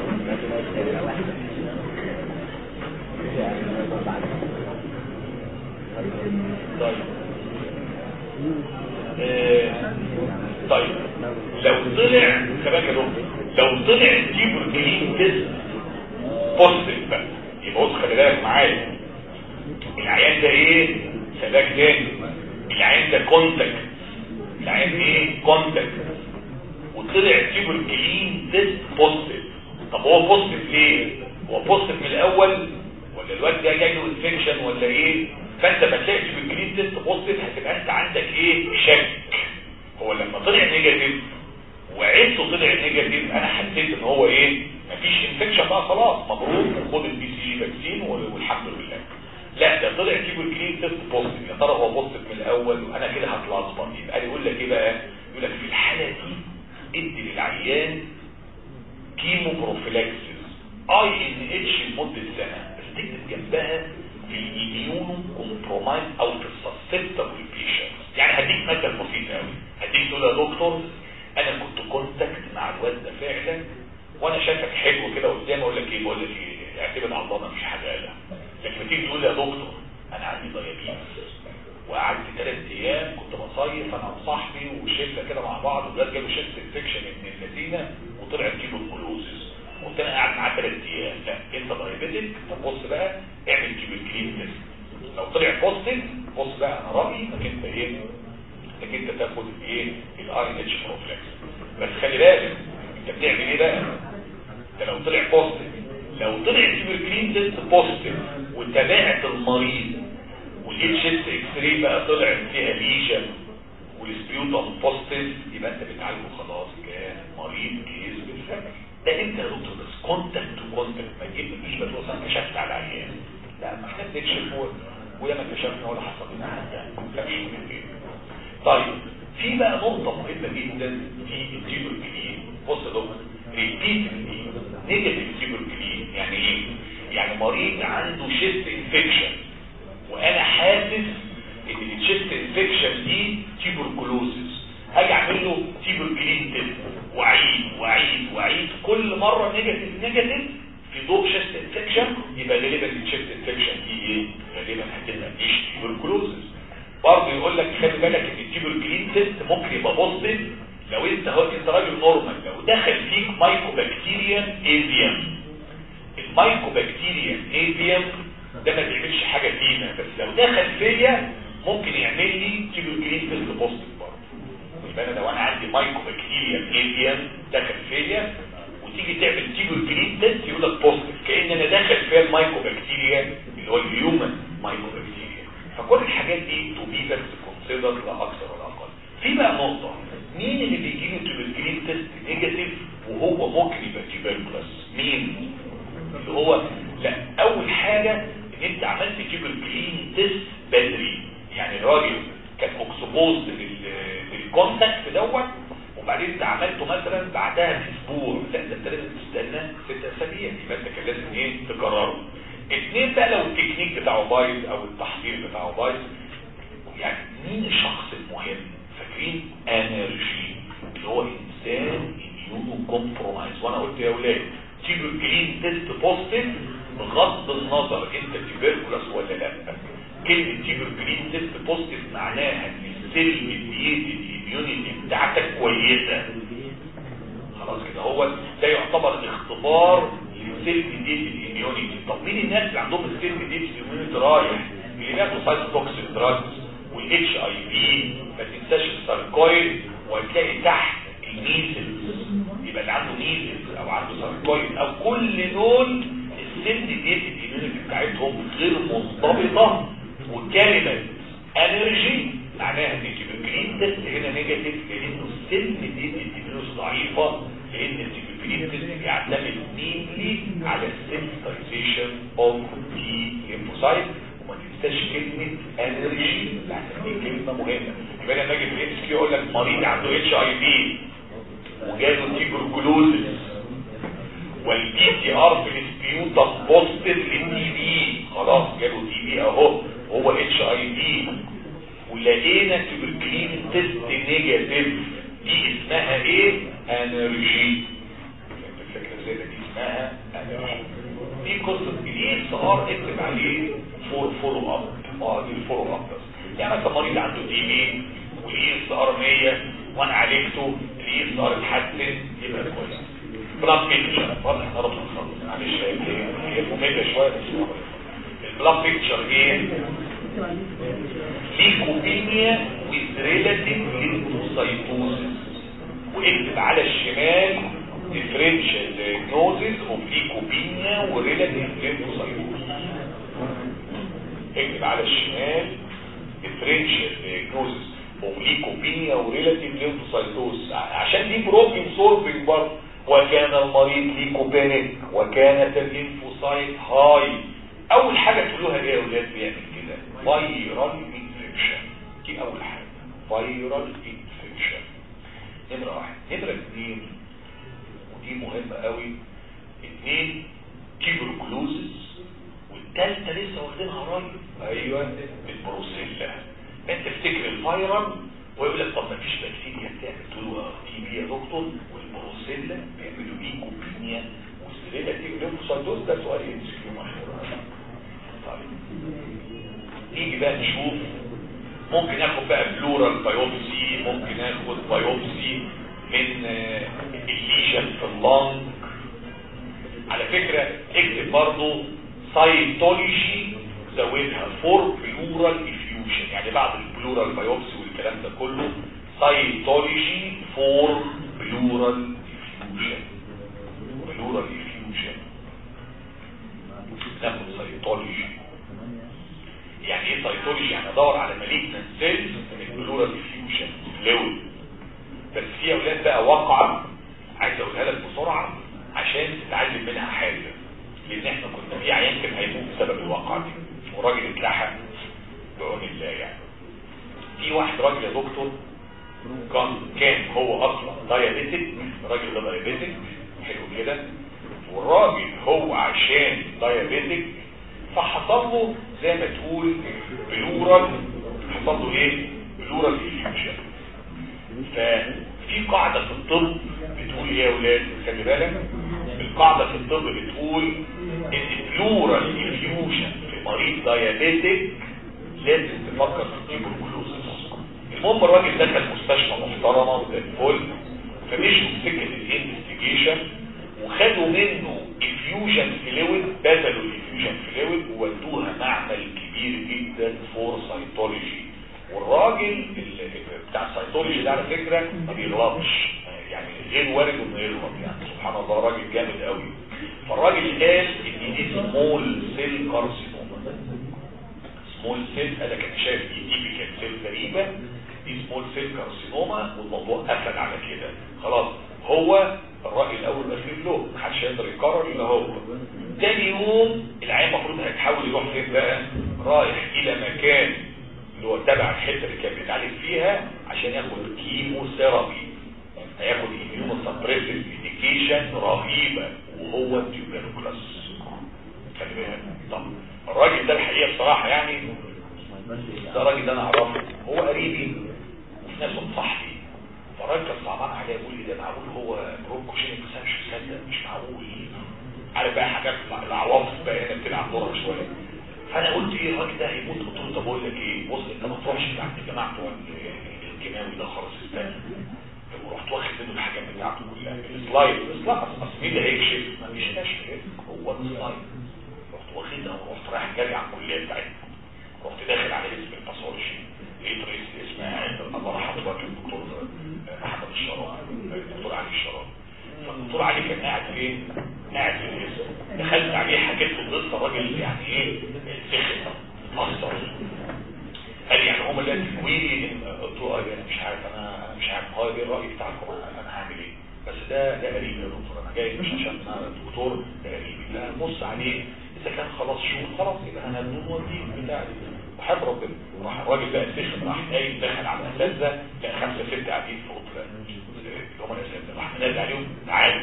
طيب آه، طيب لو طلع كمان يا دكتور لو طلع التيبر كلين تيست بوزيتيف بقى يبقى بص خلي بالك معايا العيان ده ايه سلاك تاني العيان ده كونتاكت العيان ايه كونتاكت وطلع طلع تيوبركلين تيست بوزيتيف طب هو بوزيتيف ليه هو بوزيتيف من الاول ولا الواد ده جاي له انفكشن ولا ايه فانت ما تلاقي تيوبركلين تيست بوزيتيف هتبقى انت عندك ايه شك هو لما طلع نيجاتيف وعيلته طلع نيجاتيف انا حسيت ان هو ايه مفيش انفكشن بقى خلاص مبروك خد البي سي جي فاكسين والحمد لله لا ده طلع تيوبركلين تيست بوزيتيف يا ترى هو بوزيتيف من الاول وانا كده هتلخبط يبقى يقول لك ايه بقى يقول لك في الحاله دي ادي للعيان كيمو بروفيلاكسيس اي ان اتش لمده سنه بس تكتب جنبها في الاميونو كومبرومايز او في السسبتبل بيشنت يعني هديك مثل بسيط قوي هديك تقول يا دكتور انا كنت كونتاكت مع الواد ده فعلا وانا شايفك حلو كده قدامي اقول لك ايه بقول لك ايه اعتمد على الله مفيش حاجه قالها لكن تيجي تقول يا دكتور انا عندي دايابيتس وقعدت ثلاث ايام كنت بصيف انا وصاحبي وشله كده مع بعض والواد جاله شيست انفكشن ابن اللذينه وطلع تجيبه الكلوزس قلت انا قاعد معاه ثلاث ايام لا انت دايابيتك طب بص بقى اعمل كلين تيست لو طلع بوزيتيف بص بقى انا رايي انك انت ايه انك انت تاخد ايه الار ان اتش بروفلاكس بس خلي بالك انت بتعمل ايه بقى ده لو طلع بوزيتيف لو طلع كلين تيست بوزيتيف وتابعت المريض والاتش اس اكس راي بقى طلع فيها ليجن والسبيوتم بوزيتيف يبقى انت بتعالجه خلاص كمريض كيس بالفعل ده انت يا دكتور بس كونتاكت تو كونتاكت ما تجيبش بس مثلا كشفت على العيان لا ما احنا بنكشف ويا ما كشفنا ولا حصل لنا حاجه ما من غير طيب في بقى نقطه مهمه جدا في التيبر كلين بص يا دكتور ريبيتلي نيجاتيف تيبر كلين يعني ايه يعني مريض عنده شيست انفكشن وانا حاسس ان الشيست انفكشن دي تيبركلوزس هاجي اعمل له تيبركلين تيست واعيد واعيد واعيد كل مره نيجاتيف نيجاتيف في ضوء شيست انفكشن يبقى غالبا الشيست انفكشن دي ايه غالبا هتبقى مش تيبركلوزس برضه يقول لك خلي بالك ان التيبركلين تيست ممكن يبقى بوزيتيف لو انت هو انت راجل نورمال لو دخل فيك مايكوبكتيريا ايفيم المايكوبكتيريا ايفيم ده ما بيعملش حاجة فينا بس لو دخل فيا ممكن يعمل لي تيبركلين تيست بوزيتيف برضه يبقى انا لو انا عندي مايكوبكتيريا ايفيم دخل فيا وتيجي تعمل تيبركلين تيست يقول لك بوزيتيف كان انا داخل فيها المايكوبكتيريا اللي هو الهيومن مايكوبكتيريا فكل الحاجات دي تو بي بس كونسيدر لا اكثر ولا اقل في بقى نقطه مين اللي بيجي له تيبركلين تيست نيجاتيف وهو ممكن يبقى تيبركلس مين اللي هو لا اول حاجه ان انت عملت تيبركلين تيست بدري يعني الراجل كان اكسبوز للكونتاكت دوت وبعدين انت عملته مثلا بعدها باسبوع لا ده انت لازم تستنى ست اسابيع يبقى انت كان لازم ايه تكرره اثنين بقى لو التكنيك بتاعه بايظ او التحضير بتاعه بايظ يعني مين الشخص المهم فاكرين انرجي اللي هو انسان اميونو كومبرومايز وانا قلت يا اولاد تيبركلين تيست بوزيتيف بغض النظر انت تيبركلس ولا لا كلمه تيبركلين تيست بوزيتيف معناها ان السيل ميديتد اميونيتي بتاعتك كويسه خلاص كده هو ده يعتبر اختبار للسيل ميديتد اميونيتي طب مين الناس اللي عندهم السيل ميديتد اميونيتي رايح اللي بياخدوا سايتوكسيك دراجز والاتش اي في ما تنساش الساركويد وهتلاقي تحت الميسلز يبقى اللي عنده ميسلز او عنده ساركويد او كل دول السيل ميديتد اميونيتي بتاعتهم غير منضبطه وكلمه انرجي معناها ان التيبركلين تيست هنا نيجاتيف لانه السيل ميديتد اميونيتي ضعيفه لان التيبركلين تيست بيعتمد مينلي على السنسيتايزيشن اوف تي ليمفوسايت وما تنساش كلمه انرجي لان دي كلمه مهمه يبقى لما اجي في الاتش كيو يقول لك مريض عنده اتش اي في وجاله تيبركلوزس والبي تي ار في السبيوتم بوزيتيف للتي بي خلاص جاله تي بي اهو هو اتش اي في ولقينا تيبركلين تيست نيجاتيف دي اسمها ايه انرجي الفكره زي دي اسمها انرجي دي قصه الاي اس ار اكتب عليه فور فولو اب اه دي الفولو اب بس يعني مثلا مريض عنده دي بي والاي اس ار 100 وانا عالجته الاي اس ار اتحسن يبقى كويس بلاد بيكتشر واضح ان ربنا خلص معلش هي ممله شويه بس البلاد بيكتشر ايه ليكوبينيا with relative lymphocytosis واكتب على الشمال differential diagnosis of leukopenia و relative lymphocytosis اكتب على الشمال differential diagnosis of leukopenia و relative lymphocytosis عشان دي بروبلم سولفنج برضه وكان المريض ليكوبينيك وكانت الليمفوسايت هاي اول حاجه تقولوها ايه يا اولاد بيعمل كده فايرال انفكشن دي اول حاجه فايرال انفكشن نمره واحد نمره اثنين ودي مهمه قوي اثنين تيبركلوزس والثالثه لسه واخدينها قريب ايوه البروسيلا انت تفتكر الفايرال ويقول لك طب ما فيش بكتيريا بتعمل تقول له تي بي يا دكتور والبروسيلا بيعملوا ليكوبينيا والسيليلا تيجي ليمفوسايتوز ده سؤال يمسك طيب نيجي بقى نشوف ممكن اخد بقى بلورال بايوبسي ممكن اخد بايوبسي من الليجن في اللنج على فكرة اكتب برضو سايتولوجي زودها فور بلورال افيوجن يعني بعد البلورال بايوبسي والكلام ده كله سايتولوجي فور بلورال افيوجن بلورال افيوجن ناخد سايتولوجي يعني ايه سايتولوجي يعني ادور على مالجنت سيلز من البلورال افيوجن فلويد بس في اولاد بقى واقعه عايز اقولها لك بسرعه عشان تتعلم منها حاجه لان احنا كنا في عيان كان هيموت بسبب الواقعه دي وراجل اتلحق بعون الله يعني في واحد راجل يا دكتور كان كان هو اصلا دايابيتك الراجل ده دايابيتك حلو كده والراجل هو عشان دايابيتك فحصل له زي ما تقول بلورال حصل له ايه بلورال افيوجن ففي قاعدة في الطب بتقول ايه يا ولاد خلي بالك القاعدة في الطب بتقول ان بلورال افيوجن في مريض دايابيتك لازم تفكر في التيبركلوزس المهم الراجل دخل مستشفى محترمه وزي الفل فمشوا في سكه الانفستيجيشن وخدوا منه افيوجن فلويد بذلوا الافيوجن فلويد وودوها معمل كبير جدا فور سايتولوجي والراجل بتاع السايتولوجي ده على فكره ما بيغلطش يعني غير وارد انه يغلط يعني سبحان الله راجل جامد قوي فالراجل قال ان دي سمول سيل كارسينوما سمول سيل انا كنت شايف دي تيبيكال سيل غريبه دي سمول سيل كارسينوما والموضوع قفل على كده خلاص هو الراي الاول والاخير له محدش هيقدر يكرر الا هو تاني يوم العيان المفروض هيتحول يروح فين بقى رايح الى مكان اللي هو تبع الحته اللي كان بيتعالج فيها عشان ياخد كيمو ثيرابي هياخد اميونو سبريسيف ميديكيشن رهيبه وهو التيوبركلوس خلي بالك طب الراجل ده الحقيقه بصراحه يعني ده الراجل ده انا اعرفه هو قريبي وفي ناس صاحبي فالراجل كان صعبان عليا يقول لي ده معقول هو بروكو شينك بس انا مش مصدق مش معقول عارف بقى حاجات العواطف بقى هنا بتلعب دورها شويه فانا قلت ايه الراجل ده هيموت قلت له طب اقول لك ايه بص انت ما تروحش عند الجماعه بتوع الكيماوي ده خلاص استنى ورحت واخد منه الحاجات بتاعته كلها السلايد السلايد اصل مين اللي هيكشف ما فيش كشف هو السلايد رحت واخدها ورحت رايح جاري على الكليه بتاعتنا رحت داخل على اسم الباثولوجي لقيت رئيس الاسم الله رحمه الله الدكتور احمد الشراب الدكتور علي الشراب فالدكتور علي كان قاعد فين؟ قاعد في الاسم دخلت عليه حكيت له القصه الراجل يعني ايه سخن اتأثر قال يعني هم اللي تكويني قلت له انا مش عارف انا انا مش عارف هو ايه الراي بتاعكم انا انا هعمل ايه بس ده ده قريب يا دكتور انا جاي مش عشان انا دكتور ده قريبي فبص عليه اذا كان خلاص شغل خلاص يبقى انا نوديه بتاعي وحب ربنا راح الراجل بقى سخن راح قايم دخل على الاساتذه لقى خمسه سته قاعدين في اوضه اللي هم الاساتذه راح نادي عليهم تعالوا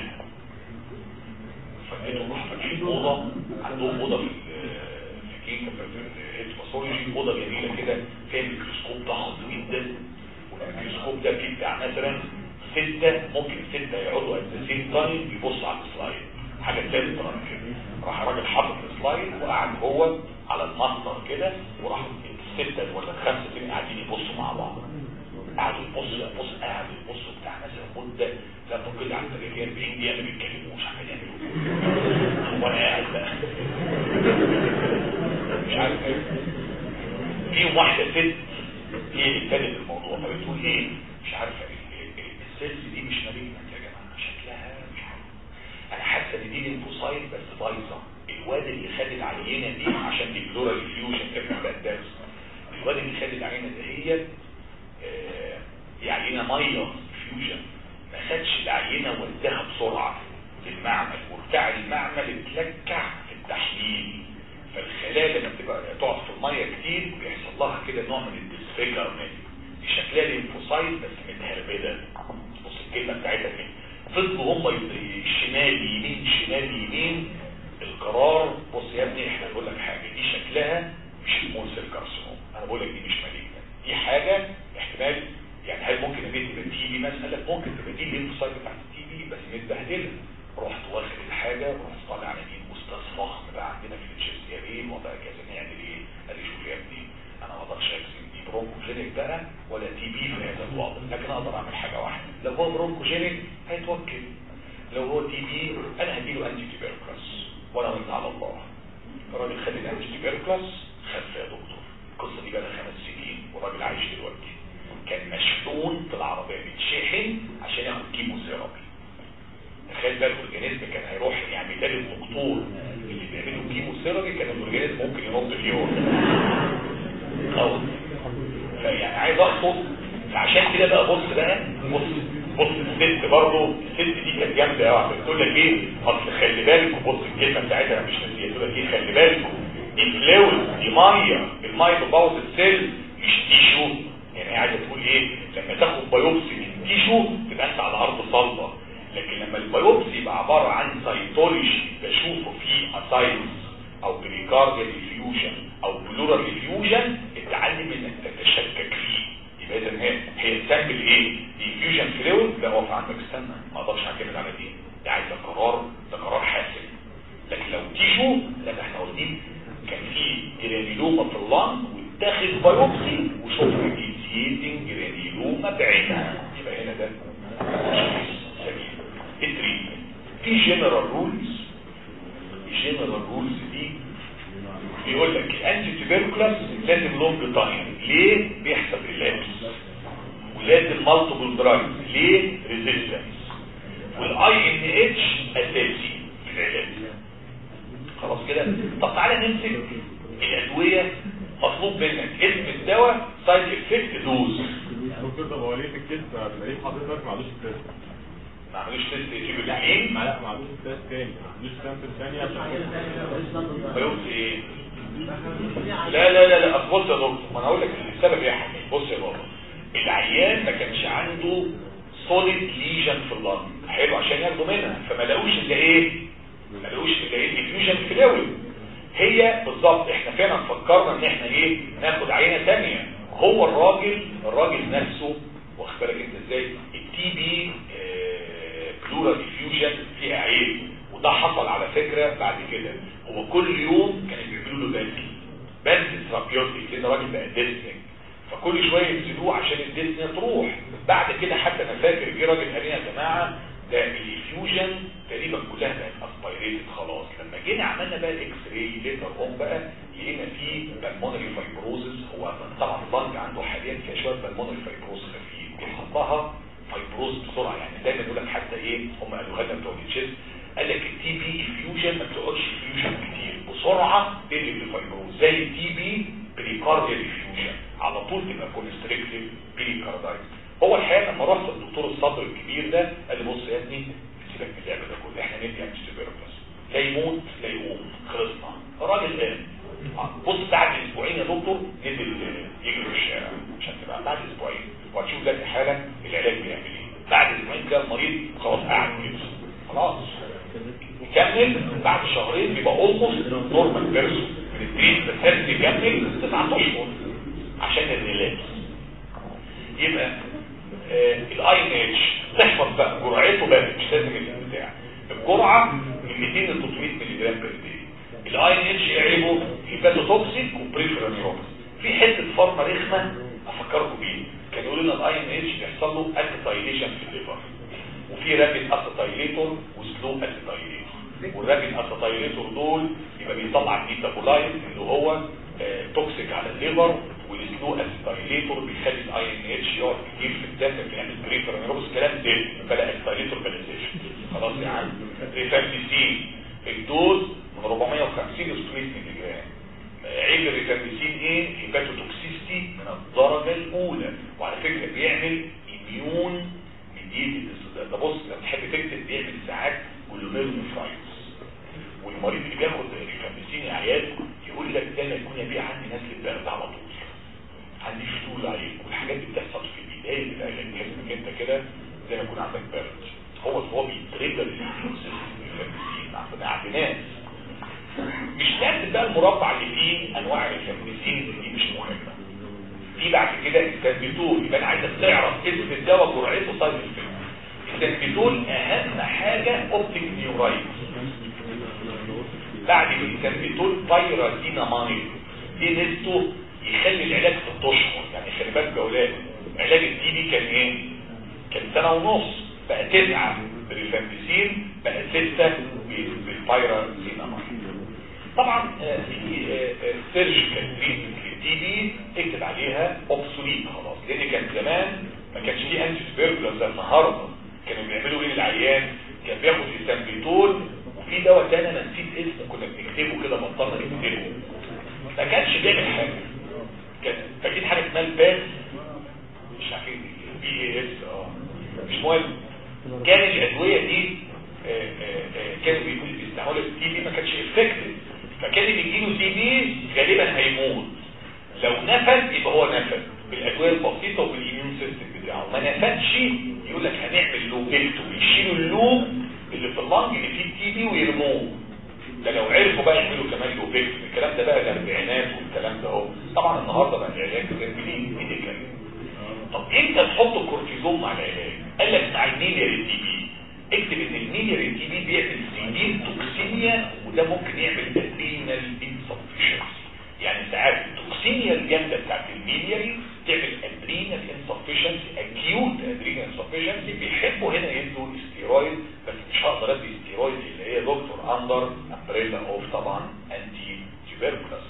فلقيتهم راح فاتحين اوضه عندهم اوضه في في الباثولوجي اوضه جميله كده فيها ميكروسكوب ضخم جدا والميكروسكوب ده فيه بتاع مثلا سته ممكن سته يقعدوا ات سيم تايم يبصوا على السلايد حاجه ثالثه كده راح الراجل حاطط السلايد وقعد هو على المسطر كده وراح السته ولا الخمسه دول قاعدين يبصوا مع بعض قعدوا يبصوا يبصوا قعدوا يبصوا بتاع مثلا مده لما كده على 30 40 دقيقه ما بيتكلموش عمال يعملوا وانا قاعد بقى مش عارف ايه فيهم واحده ست هي اللي ابتدت الموضوع فبتقول ايه مش عارفه ايه السيلز دي مش مالجنت يا جماعه شكلها مش حلو انا حاسه ان دي ليمفوسايت بس بايظه الواد اللي خد العينه دي عشان دي بلورال فيوجن كان بقى الدرس الواد اللي خد العينه دهيت آه دي عينه ميه فيوجن ما خدش العينه وداها بسرعه للمعمل وبتاع المعمل اتلكع في التحليل فالخلايا لما بتبقى تقعد في الميه كتير بيحصل لها كده نوع من الديسفيجرمنت دي شكلها ليمفوسايت بس متهربده بص الكلمه بتاعتها كده فضلوا هم شمال يمين شمال يمين القرار بص يا ابني احنا بنقول لك حاجه دي شكلها مش موسل كارسينوم انا بقول لك دي مش مالجنه دي حاجه احتمال يعني هل ممكن البيت تبقى تي بي مثلا ممكن تبقى دي الليمفوسايت بتاعت التي بي بس متبهدله رحت واخد الحاجه ورحت طالع على مين استاذ فخم بقى عندنا في التشيست يا بيه وضع كذا نعمل ايه قال لي شوف يا ابني انا ما اقدرش اجزم دي برونكوجينيك بقى ولا تي بي في هذا الوضع لكن اقدر اعمل حاجه واحده لو هو برونكوجينيك هيتوكل لو هو تي بي انا هديله انتي تيبركلس وانا وانت على الله الراجل خد الانتي تيبركلس خف يا دكتور القصه دي بقى لها خمس سنين والراجل عايش دلوقتي كان مشحون في العربيه بيتشحن عشان ياخد كيمو ثيرابي تخيل بقى الاورجانيزم كان هيروح يعمل ده للدكتور اللي بيعملوا كيمو ثيرابي كان الاورجانيزم ممكن ينط في يوم اه فيعني عايز اقصد عشان كده بقى بص بقى بص بص الست برضه الست دي كانت جامده قوي بتقول لك ايه اصل خلي بالك بص الكلمه بتاعتها انا مش ناسيها تقول لك ايه خلي بالك دي فلويد دي ميه الميه بتبوظ السيل مش تيشو يعني عايزه تقول ايه لما تاخد بايوبسي من تيشو تبقى انت على ارض صلبه لكن لما البايوبسي يبقى عباره عن سيتولوجي بشوفه فيه اسايتس او بريكارديال ديفيوجن او بلورال ديفيوجن اتعلم انك تتشكك فيه يبقى اذا هي هي تسمي ايه ديفيوجن فلويد لا اقف عندك استنى ما اقدرش اعتمد على دي ده عايز قرار ده قرار حاسم لكن لو تيشو لا ده احنا واخدين كان في جرانيلوما في اللنج واتاخد بايوبسي وشفنا ديزيتنج جرانيلوما بعينها يبقى هنا ده سليم التريتمنت في جنرال رولز الجنرال رولز دي بيقول لك الانتي تيبركلس لازم لونج تايم ليه بيحصل ريلابس ولازم مالتيبل دراجز ليه ريزيستنس والاي ان اتش اساسي في العلاج خلاص كده طب تعالى نمسك الادويه مطلوب منك اسم الدواء سايد افكت دوز دكتور طب هو ليه في الكيس تلاقيه حضرتك ما عندوش التيست ما عملوش تيست يجيب الاثنين ما لا ما عندوش التيست تاني ما عندوش سامبل ثانيه عشان بيوصي ايه لا لا لا لا بص يا دكتور ما انا اقول لك السبب ايه يا حبيبي بص يا بابا العيان ما كانش عنده سوليد ليجن في اللنج حلو عشان ياخدوا منها فما لقوش الا ايه ما لقوش الا ايه ديفيوجن فلويد هي بالظبط احنا فعلا فكرنا ان احنا ايه ناخد عينه ثانيه هو الراجل الراجل نفسه واخد بالك انت ازاي التي بي بلورال ديفيوجن فيها عيب وده حصل على فكره بعد كده هو كل يوم كانوا بيعملوا له بنك بنك ثيرابيوتيك لان الراجل بقى ديسنج فكل شويه ينزلوه عشان الديسنيا تروح بعد كده حتى انا فاكر جه راجل قال لي يا جماعه ده الفيوجن تقريبا كلها بقت اسبايريتد خلاص لما جينا عملنا بقى الاكس راي ليتر اون بقى لقينا فيه بالمونري فايبروزس هو طبعا اللنج عنده حاليا فيها شويه بالمونري فايبروز خفيف بيحطها فايبروز بسرعه يعني دايما يقول لك حتى ايه هم قالوا لنا بتوع التشيست قال لك التي بي فيوجن ما بتقعدش فيوجن كتير بسرعه تقلب الفايبروز زي التي بي بريكارديال فيوجن على طول تبقى كونستريكتيف بريكاردايتس هو الحقيقه لما رحت للدكتور الصدر الكبير ده قال لي بص يا ابني سيبك من اللعبه ده كله احنا ندي انتيبيوتكس لا يموت لا يقوم خلصنا الراجل قام بص بعد اسبوعين يا دكتور نزل يجري في الشارع عشان تبقى بعد اسبوعين وهتشوف ده حاله العلاج بيعمل ايه بعد اسبوعين كده المريض خلاص قاعد كده خلاص يكمل بعد شهرين بيبقى اولموست نورمال بيرسون من التريد بس لازم يكمل تسعة اشهر عشان الريلاكس يبقى الاي ان اتش تحفظ بقى جرعته بقى مش لازم البتاع الجرعه من 200 ل 300 مللي جرام بير داي الاي ان اتش يعيبه هيباتوتوكسيك وبريفرال نيوروباثي في حته فارما رخمه افكركم بيه كان يقول لنا الاي ان اتش بيحصل له اسيتايليشن في الليفر وفي رابيد اسيتايليتور وسلو اسيتايليتور والرابيد اسيتايليتور دول يبقى بيطلع الميتابولايت اللي هو آه توكسيك على الليفر والسلو اسيتايليتور دايليتور بيخلي الاي ان اتش يقعد كتير في الدم بيعمل بريفر نيروبس الكلام ده بلا دايليتور بلازيشن خلاص يا عم ريفامبيسين الدوز من 450 ل 600 مللي جرام عيب الريفامبيسين ايه هيباتوتوكسيستي من الدرجه الاولى وعلى فكره بيعمل اميون ميديتد ده بص لو تحب تكتب بيعمل ساعات جلوميرونيفرايتس والمريض اللي بياخد ريفامبيسين يا عيال يقول لك ده انا يكون بيه عندي نزله برد على طول عندي فتول عليك والحاجات دي بتحصل في بدايه العلاج تحس انك انت كده زي ما يكون عندك برد هو هو بيتريجر الريفامبيسين عندنا عندنا مش لازم بقى المربع اللي فيه انواع الريفامبيسين دي مش مهمه في بعد كده التنبيتول يبقى انا عايزك تعرف اسم الدواء جرعته سايد افكت التنبيتول اهم حاجه اوبتيك نيورايتس بعد التنبيتول فيرازينامايد دي نسبته يخلي العلاج ست اشهر يعني خلي بالك يا اولاد علاج التي بي كان ايه؟ كان سنه ونص بقى تسعه بالريفامبيسين بقى سته بالفيرازينامايد طبعا في سيرجيكال تريتمنت للتي بي اكتب عليها اوبسوليت خلاص لان كان زمان ما كانش فيه انتي سبيركولار زي النهارده كانوا بيعملوا ايه للعيان كان بياخد التنبيتول وفي دواء تاني انا نسيت اسمه كنا بنكتبه كده بطلنا نكتبه ما كانش بيعمل حاجه كان فاكرين حاجه اسمها الباس مش عارفين بي اي اس اه مش مهم كان الادويه دي آآ آآ كانوا بيقولوا بيستعملوا التي بي ما كانش افكتيف فكان اللي يجيله تي بي غالبا هيموت لو نفذ يبقى هو نفذ بالادويه البسيطه وبالاميون سيستم بتاعه ما نفذش يقول لك هنعمل لوبيكتومي يشيلوا اللوب اللي في اللنج اللي فيه التي بي ويرموه ده لو عرفوا بقى يعملوا كمان لوبيكتومي الكلام ده بقى الاربعينات والكلام ده اهو طبعا النهارده بقى العلاج غير جديد ميديكال طب امتى تحط الكورتيزون مع العلاج قال لك مع الميلياري تي بي اكتب ان الميلياري تي بي بيعمل سيفير توكسيميا وده ممكن يعمل ادرينال انسفشنسي يعني ساعات التوكسيميا الجامده بتاعت الميلياري تعمل ادرينال انسفشنسي اكيوت ادرينال انسفشنسي بيحبوا هنا يدوا استيرويد بس مش هقدر ادي استيرويد اللي هي دكتور اندر امبريلا اوف طبعا انتي تيوبركلس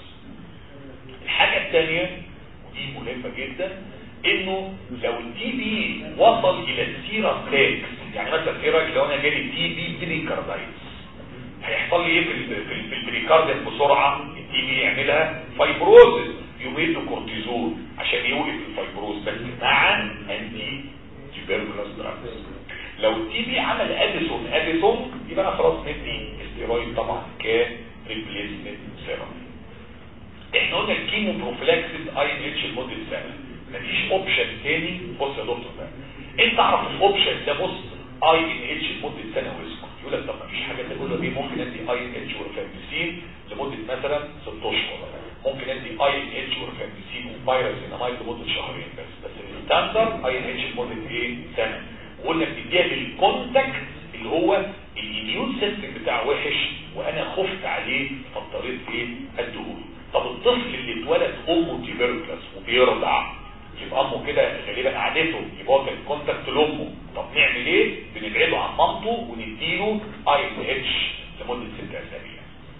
الحاجه الثانيه ودي مهمه جدا انه لو التي بي وصل الى السيرا فلاكس يعني مثلا ايه رايك لو انا جالي تي بي بريكاردايتس هيحصل لي ايه في في البريكارديت بسرعه التي بي يعملها فايبروزس يومين له كورتيزون عشان يوقف الفايبروز بس مع انتي تيوبركلوس دراجز لو التي بي عمل اديسون اديسون يبقى انا خلاص ندي استيرويد طبعا كريبليسمنت ثيرابي احنا قلنا الكيمو بروفلاكسيس اي ان اتش لمده سنه مفيش اوبشن تاني بص يا دكتور بقى انت اعرف الاوبشن ده بص اي ان اتش لمده سنه واسكت يقول لك طب مفيش حاجه تقول دي ممكن ادي اي ان اتش ورفامبيسين لمده مثلا 6 اشهر ممكن ادي اي ان اتش ورفامبيسين وبايرازينامايد لمده شهرين بس بس الستاندرد اي ان اتش لمده ايه سنه وقلنا بتديها للكونتاكت اللي هو الاميون سيستم بتاعه وحش وانا خفت عليه فاضطريت ايه اديهوله طب الطفل اللي اتولد امه تيبركلس وبيرضع يبقى امه كده غالبا قعدته يبقى هو كان كونتاكت لامه طب نعمل ايه بنبعده عن مامته ونديله اي ان اتش لمده ست اسابيع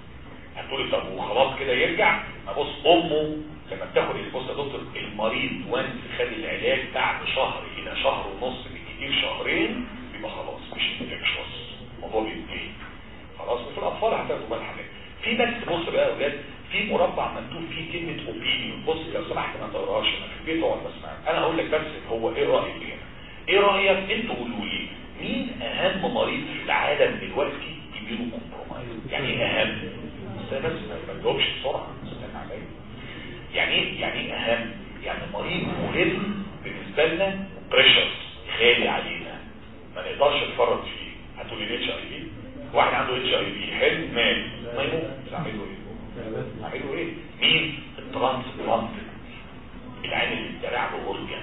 هتقولي طب وخلاص كده يرجع ما بص امه لما بتاخد بص يا دكتور المريض وانس خد العلاج بعد شهر الى شهر ونص بالكتير شهرين بيبقى خلاص مش انفكشوس الموضوع بينتهي خلاص وفي الاطفال هتاخدوا بالك حاجات في بس بص بقى يا اولاد في مربع مكتوب فيه كلمه اوبينيون بص لو سمحت ما تقراش انا في البيت اقعد بسمع انا هقول لك بس هو ايه رايك هنا ايه رايك انتوا قولوا لي مين اهم مريض في العالم دلوقتي يجيله كومبرومايز يعني ايه اهم بس بس ما تجاوبش بسرعه استنى عليا يعني ايه يعني ايه اهم يعني مريض مهم بالنسبه لنا بريشر غالي علينا ما نقدرش نتفرج فيه هتقول لي اتش اي في واحد عنده اتش اي في حلو مال ما يموت اعمله ايه اعملوا ايه مين الترانسبلانت العين اللي اتزرع له اورجان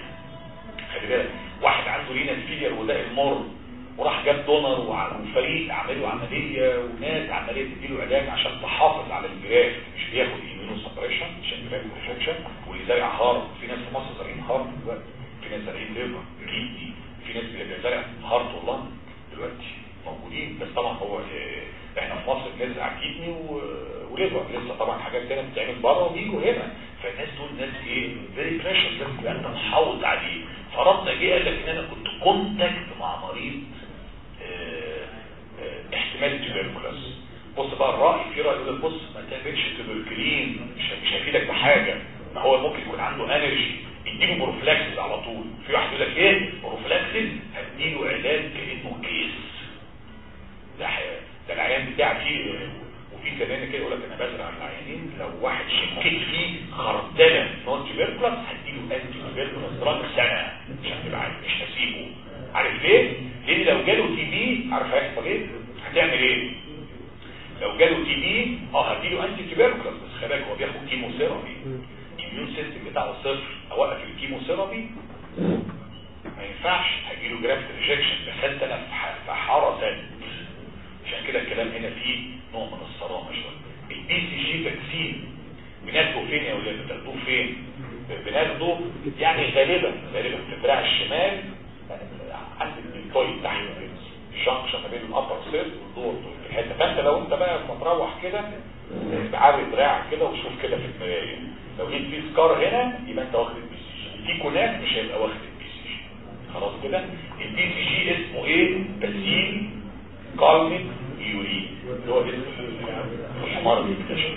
خلي بالك واحد عنده رينا فيلير وده المر وراح جاب دونر وفريق عملوا عمليه وناس عمليه تديله علاج عشان تحافظ على الجراف مش بياخد ايمينو سبريشن عشان جراف انفكشن واللي زارع هارت في ناس في مصر زارعين هارت دلوقتي في ناس زارعين ليفر كيدني في ناس بيزرع هارت والله دلوقتي موجودين بس طبعا هو احنا في مصر بنزرع كيدني وليفر لسه طبعا حاجات تانية بتتعمل بره وبيجوا هنا فالناس دول ناس ايه فيري بريشر لازم يبقى انت محوط عليه فرد جه قال لك ان انا كنت كونتاكت مع مريض آه، آه، احتمال تبركلوز بص بقى الرأي في رأي يقول لك بص ما تعملش تبركلين مش مش هيفيدك بحاجة ما هو ممكن يكون عنده انرجي اديله بروفلاكسس على طول في واحد يقول لك ايه بروفلاكسس هديله علاج كانه كيس ده حي- ده العيان بتاعي فيه وفي كمان كده يقول لك انا بزرع العيانين لو واحد شكيت فيه خردله نون تيبركلس هديله انتي تيبركلس دراج سنه عشان تبقى عارف مش هسيبه عارف ليه؟ لان لو جاله تي بي عارف هيحصل ايه؟ هتعمل ايه؟ لو جاله تي بي اه هديله انتي تيبركلس بس خلي بالك هو بياخد كيمو ثيرابي الاميون سيستم بتاعه صفر اوقف الكيمو ثيرابي ما ينفعش هجيله جرافت ريجكشن دخلت انا في ح- في حاره ثانيه عشان كده الكلام هنا فيه نوع من الصرامه شويه البي سي جي فاكسين بناخده فين يا ولاد بتاخدوه فين بناخده يعني غالبا غالبا في الدراع الشمال عند الديكوي تحت الشنقشه ما بين الابر سيرف والدور في الحته فانت لو انت بقى لما تروح كده بعرض دراعك كده وشوف كده في المرايه لو لقيت في سكار هنا يبقى انت واخد البي سي جي في كونات مش هيبقى واخد البي سي جي خلاص كده البي سي جي اسمه ايه بسيل كارميك يورين اللي هو اسم الحمار اللي بيكتشف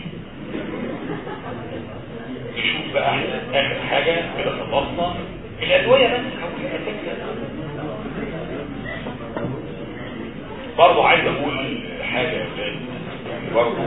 نشوف بقى احنا اخر حاجة كده خلصنا الادوية بس حاولنا تكلم برضه عايز اقول حاجة يا ولاد يعني برضه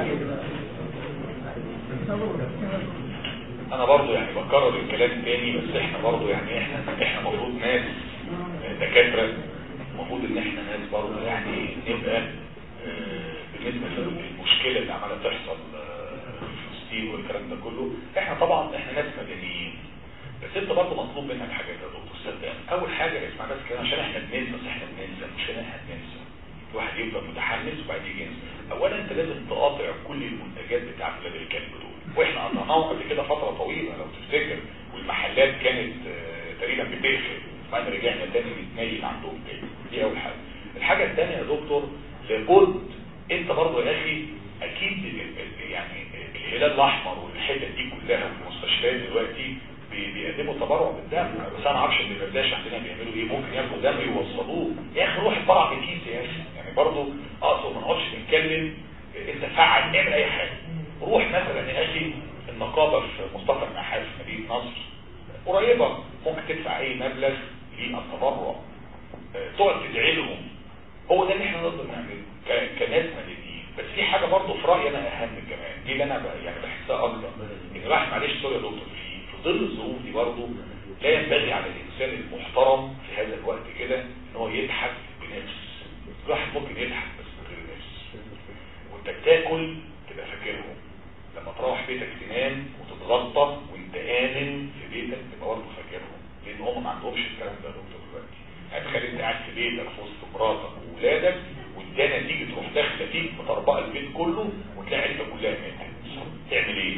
انا برضه يعني بكرر الكلام تاني بس احنا برضه يعني احنا احنا المفروض ناس دكاترة المفروض ان احنا ناس برضه يعني نبقى آه، بالنسبة للمشكلة اللي عمالة تحصل آه، في فلسطين والكلام ده كله احنا طبعا احنا ناس مدنيين بس انت برضه مطلوب منك حاجات يا دكتور صدقني اول حاجة اسمع بس كده عشان احنا بننسى بس احنا بننسى مش احنا بننسى الواحد يفضل متحمس وبعدين يجي ينسى اولا انت لازم تقاطع كل المنتجات بتاعت ولاد الكلب دول واحنا قطعناهم قبل كده فتره طويله لو تفتكر والمحلات كانت آه، تقريبا بتقفل بعد رجعنا تاني نتنيل عندهم تاني دي اول حاجه الحاجه الثانيه يا دكتور لابد انت برضه يا اخي اكيد ال- ال- يعني الهلال الاحمر والحتت دي كلها في المستشفيات دلوقتي بي- بيقدموا تبرع بالدم بس انا ما اعرفش ان البرداش عندنا بيعملوا ايه ممكن ياخدوا دم يوصلوه يا اخي روح اتبرع بكيس يا اخي يعني برضه اقصد ما نقعدش نتكلم انت فعل اعمل اي حاجه روح مثلا يا اخي النقابه في مصطفى النحاس في مدينه نصر قريبه ممكن تدفع اي مبلغ للتبرع آه، تقعد تدعي لهم هو ده اللي احنا نقدر نعمله ك- كناس مدنيين بس في حاجه برضه في رايي انا اهم كمان دي اللي انا بقى يعني بحسها اكتر ان الواحد معلش سوري يا دكتور في في ظل الظروف دي برضه لا ينبغي على الانسان المحترم في هذا الوقت كده ان هو يضحك بنفس الواحد ممكن يضحك بس من غير نفس وانت بتاكل تبقى فاكرهم لما تروح بيتك تنام وتتغطى وانت امن في بيتك تبقى برضه فاكرهم لان هم ما عندهمش الكلام ده يا دكتور دلوقتي هتخلي انت قاعد في بيتك في وسط مراتك واولادك والدانه تيجي تروح داخله فيك مطربقه البيت كله وتلاقي عيلتك كلها ماتت تعمل ايه؟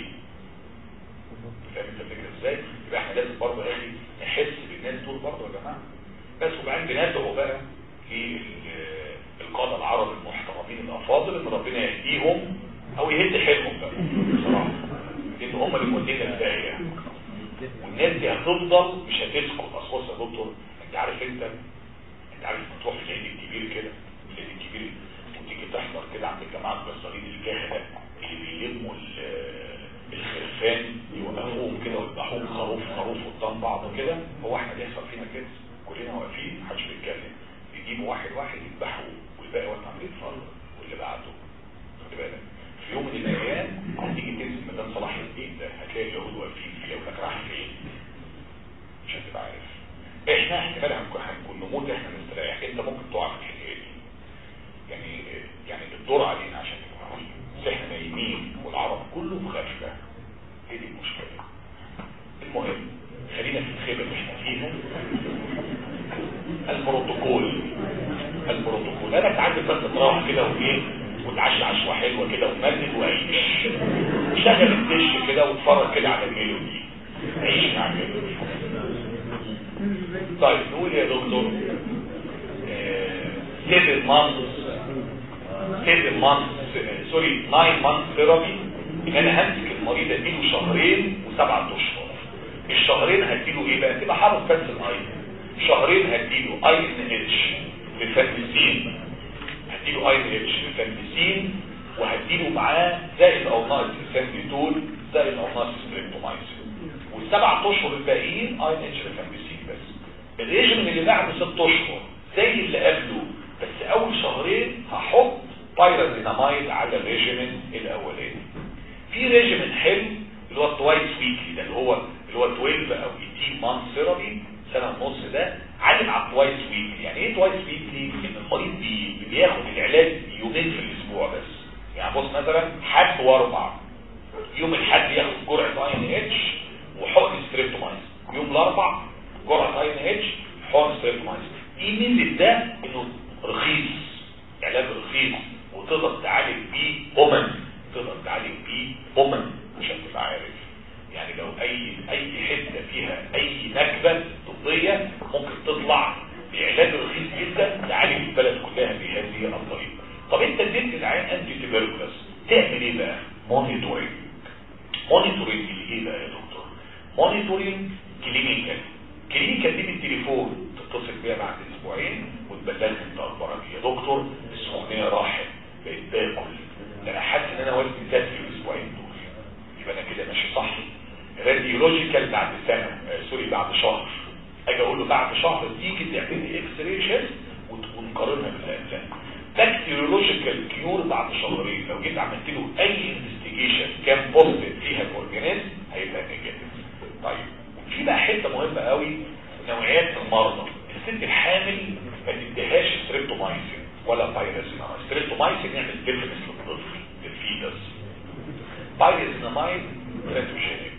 فاهم انت الفكره ازاي؟ يبقى احنا لازم برضه يا اخي نحس بالناس دول برضه يا جماعه بس وبعدين بندعو بقى للقاده العرب المحترمين الافاضل ان ربنا يهديهم او يهد حيلهم بقى بصراحه لان هم اللي مودينا الداهيه والناس دي هتفضل مش هتسكت اصل بص يا دكتور انت عارف انت انت عارف لما تروح في العيد الكبير كده العيد الكبير وتيجي تحضر كده عند الجماعه الجزارين الكهنه اللي بيلموا ال- الخرفان يوقفوهم كده ويذبحوهم خروف خروف قدام بعض كده هو احنا بيحصل فينا كده كلنا واقفين محدش بيتكلم يجيبوا واحد واحد يذبحوه والباقي واقف عمال يتفرج واللي بعده خد بالك في يوم من الايام هتيجي تنزل ميدان صلاح الدين ده هتلاقي اليهود واقفين فيه يقول لك راح فين مش هتبقى عارف احنا احتمال هنكون هنكون نموت احنا نستريح انت ممكن تقع في الحكايه دي يعني يعني الدور علينا عشان نبقى عارفين بس احنا نايمين والعرب كله في غفله هي دي المشكله المهم خلينا في الخيبه اللي احنا فيها البروتوكول البروتوكول انا ساعات بس تروح كده وايه وتعشى عشوه حلوه كده وتمدد وعيش شغل الدش كده واتفرج كده على الميلودي عيش مع الميلودي طيب نقول يا دكتور سيفن مانث سيفن مانث سوري ناين مانث ثيرابي ان انا همسك المريض اديله شهرين وسبعة اشهر الشهرين هديله ايه بقى تبقى حافظ بس الاي شهرين هديله اي ان اتش ريفامبيسين هديله اي ان اتش ريفامبيسين وهديله معاه زائد او ناقص الفامبيتول زائد او ناقص ستريبتومايسين والسبع اشهر الباقيين اي ان اتش ريفامبيسين بس الريجيم اللي بعده ست اشهر زي اللي قبله بس اول شهرين هحط بايرازينامايد على الريجيمين الاولاني في ريجيمين حلو اللي هو التوايس ويكلي ده اللي هو اللي هو 12 او 18 مانث ثيرابي سنه ونص ده علم على التوايس ويكلي يعني ايه توايس ويكلي ان المريض بي بياخد العلاج يومين في الاسبوع بس يعني بص مثلا حد واربع يوم الحد ياخد جرعه اي ان اتش وحقن ستريبتومايسين يوم الاربع جرعه اي ان اتش حقن ستريبتومايسين ايه ميزه ده انه رخيص علاج رخيص وتقدر تعالج بيه امم تقدر تعالج بيه امم عشان تبقى عارف يعني لو اي اي حته فيها اي نكبه طبيه ممكن تطلع بعلاج رخيص جدا تعالج البلد كلها بهذه الطريقه طب انت اديت العين انتي تيبركلس تعمل ايه بقى مونيتورنج مونيتورنج ايه بقى يا دكتور مونيتورنج كلينيكال كلينيكال دي بالتليفون تتصل بيها بعد اسبوعين وتبلغني انت اخبارك يا دكتور السخونيه راحت بقيت باكل ده انا حاسس ان انا وزني زاد في الاسبوعين دول يبقى انا كده ماشي صح راديولوجيكال بعد سنه آه سوري بعد شهر اجي اقول له بعد شهر تيجي تعمل لي اكس راي شيست ونقارنها بالالزام بكتيريولوجيكال كيور بعد شهرين لو جيت عملت له اي انفستيجيشن كان بوزيتيف فيها الاورجانيزم هيبقى نيجاتيف طيب في بقى حته مهمه قوي نوعيات المرضى الست الحامل ما تديهاش ستريبتومايسين ولا بايرازينامايد ستريبتومايسين يعمل ديفنس للطفل للفيتس بايرازينامايد ترانسميشن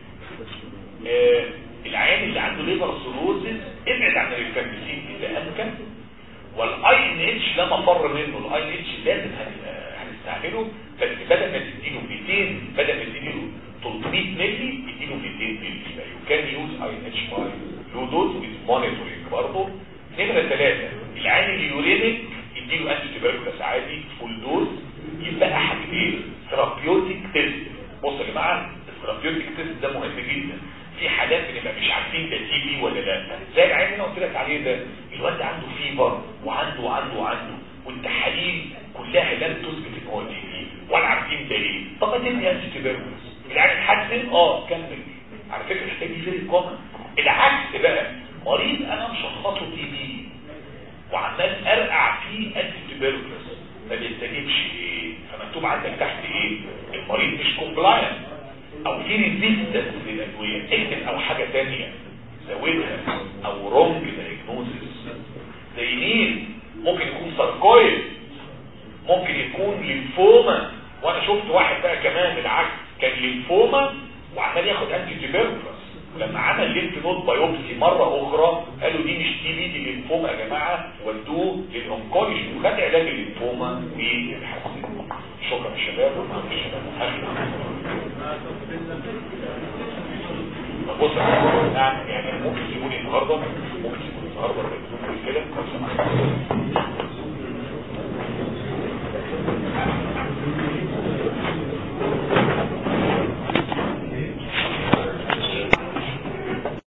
آه العيان اللي عنده ليفر سيروزز ابعد عن الريفامبيسين اذا امكن والاي ان اتش لا مفر منه الاي ان اتش لازم هنستعمله بس بدل ما تديله 200 بدل ما تديله 300 مللي اديله 200 مللي يبقى يو كان يوز اي ان اتش باي لو دوز ويز مونيتورنج برضه نمره ثلاثه العين اليورينيك اديله انتي تيبركلس عادي فول دوز يبقى حاجتين ثيرابيوتيك تيست بص يا جماعه الثيرابيوتيك تيست ده مهم جدا في حالات بنبقى مش عارفين ده تي بي ولا لا زي العين اللي قلت لك عليه ده الواد عنده فيبر وعنده وعنده وعنده والتحاليل كلها لم تثبت ان هو تي بي ولا عارفين ده ايه طب ما تدي انتي تيبركلس العين اتحسن اه كمل على فكره الحكايه دي فيري كومن العكس بقى مريض انا مشخصه تي بي وعمال ارقع فيه انتي تيبركلس ما بيستجيبش ايه فمكتوب عندك تحت ايه المريض مش كومبلاينت او في ريزيستنس للادويه اكتب او حاجه ثانيه زودها او رونج دايجنوزس زي مين ممكن يكون ساركويد ممكن يكون ليمفوما وانا شفت واحد بقى كمان بالعكس كان ليمفوما وعمال ياخد انتي تيبركلس ولما عمل ليمف نود بايوبسي مره اخرى قالوا دي مش تي بي دي ليمفوما يا جماعه ودوه للاونكولوجي وخد علاج الليمفوما والحسن شكرا يا شباب ومعلش يا شباب بص يعني ممكن تسيبوني النهارده ممكن تسيبوني النهارده كده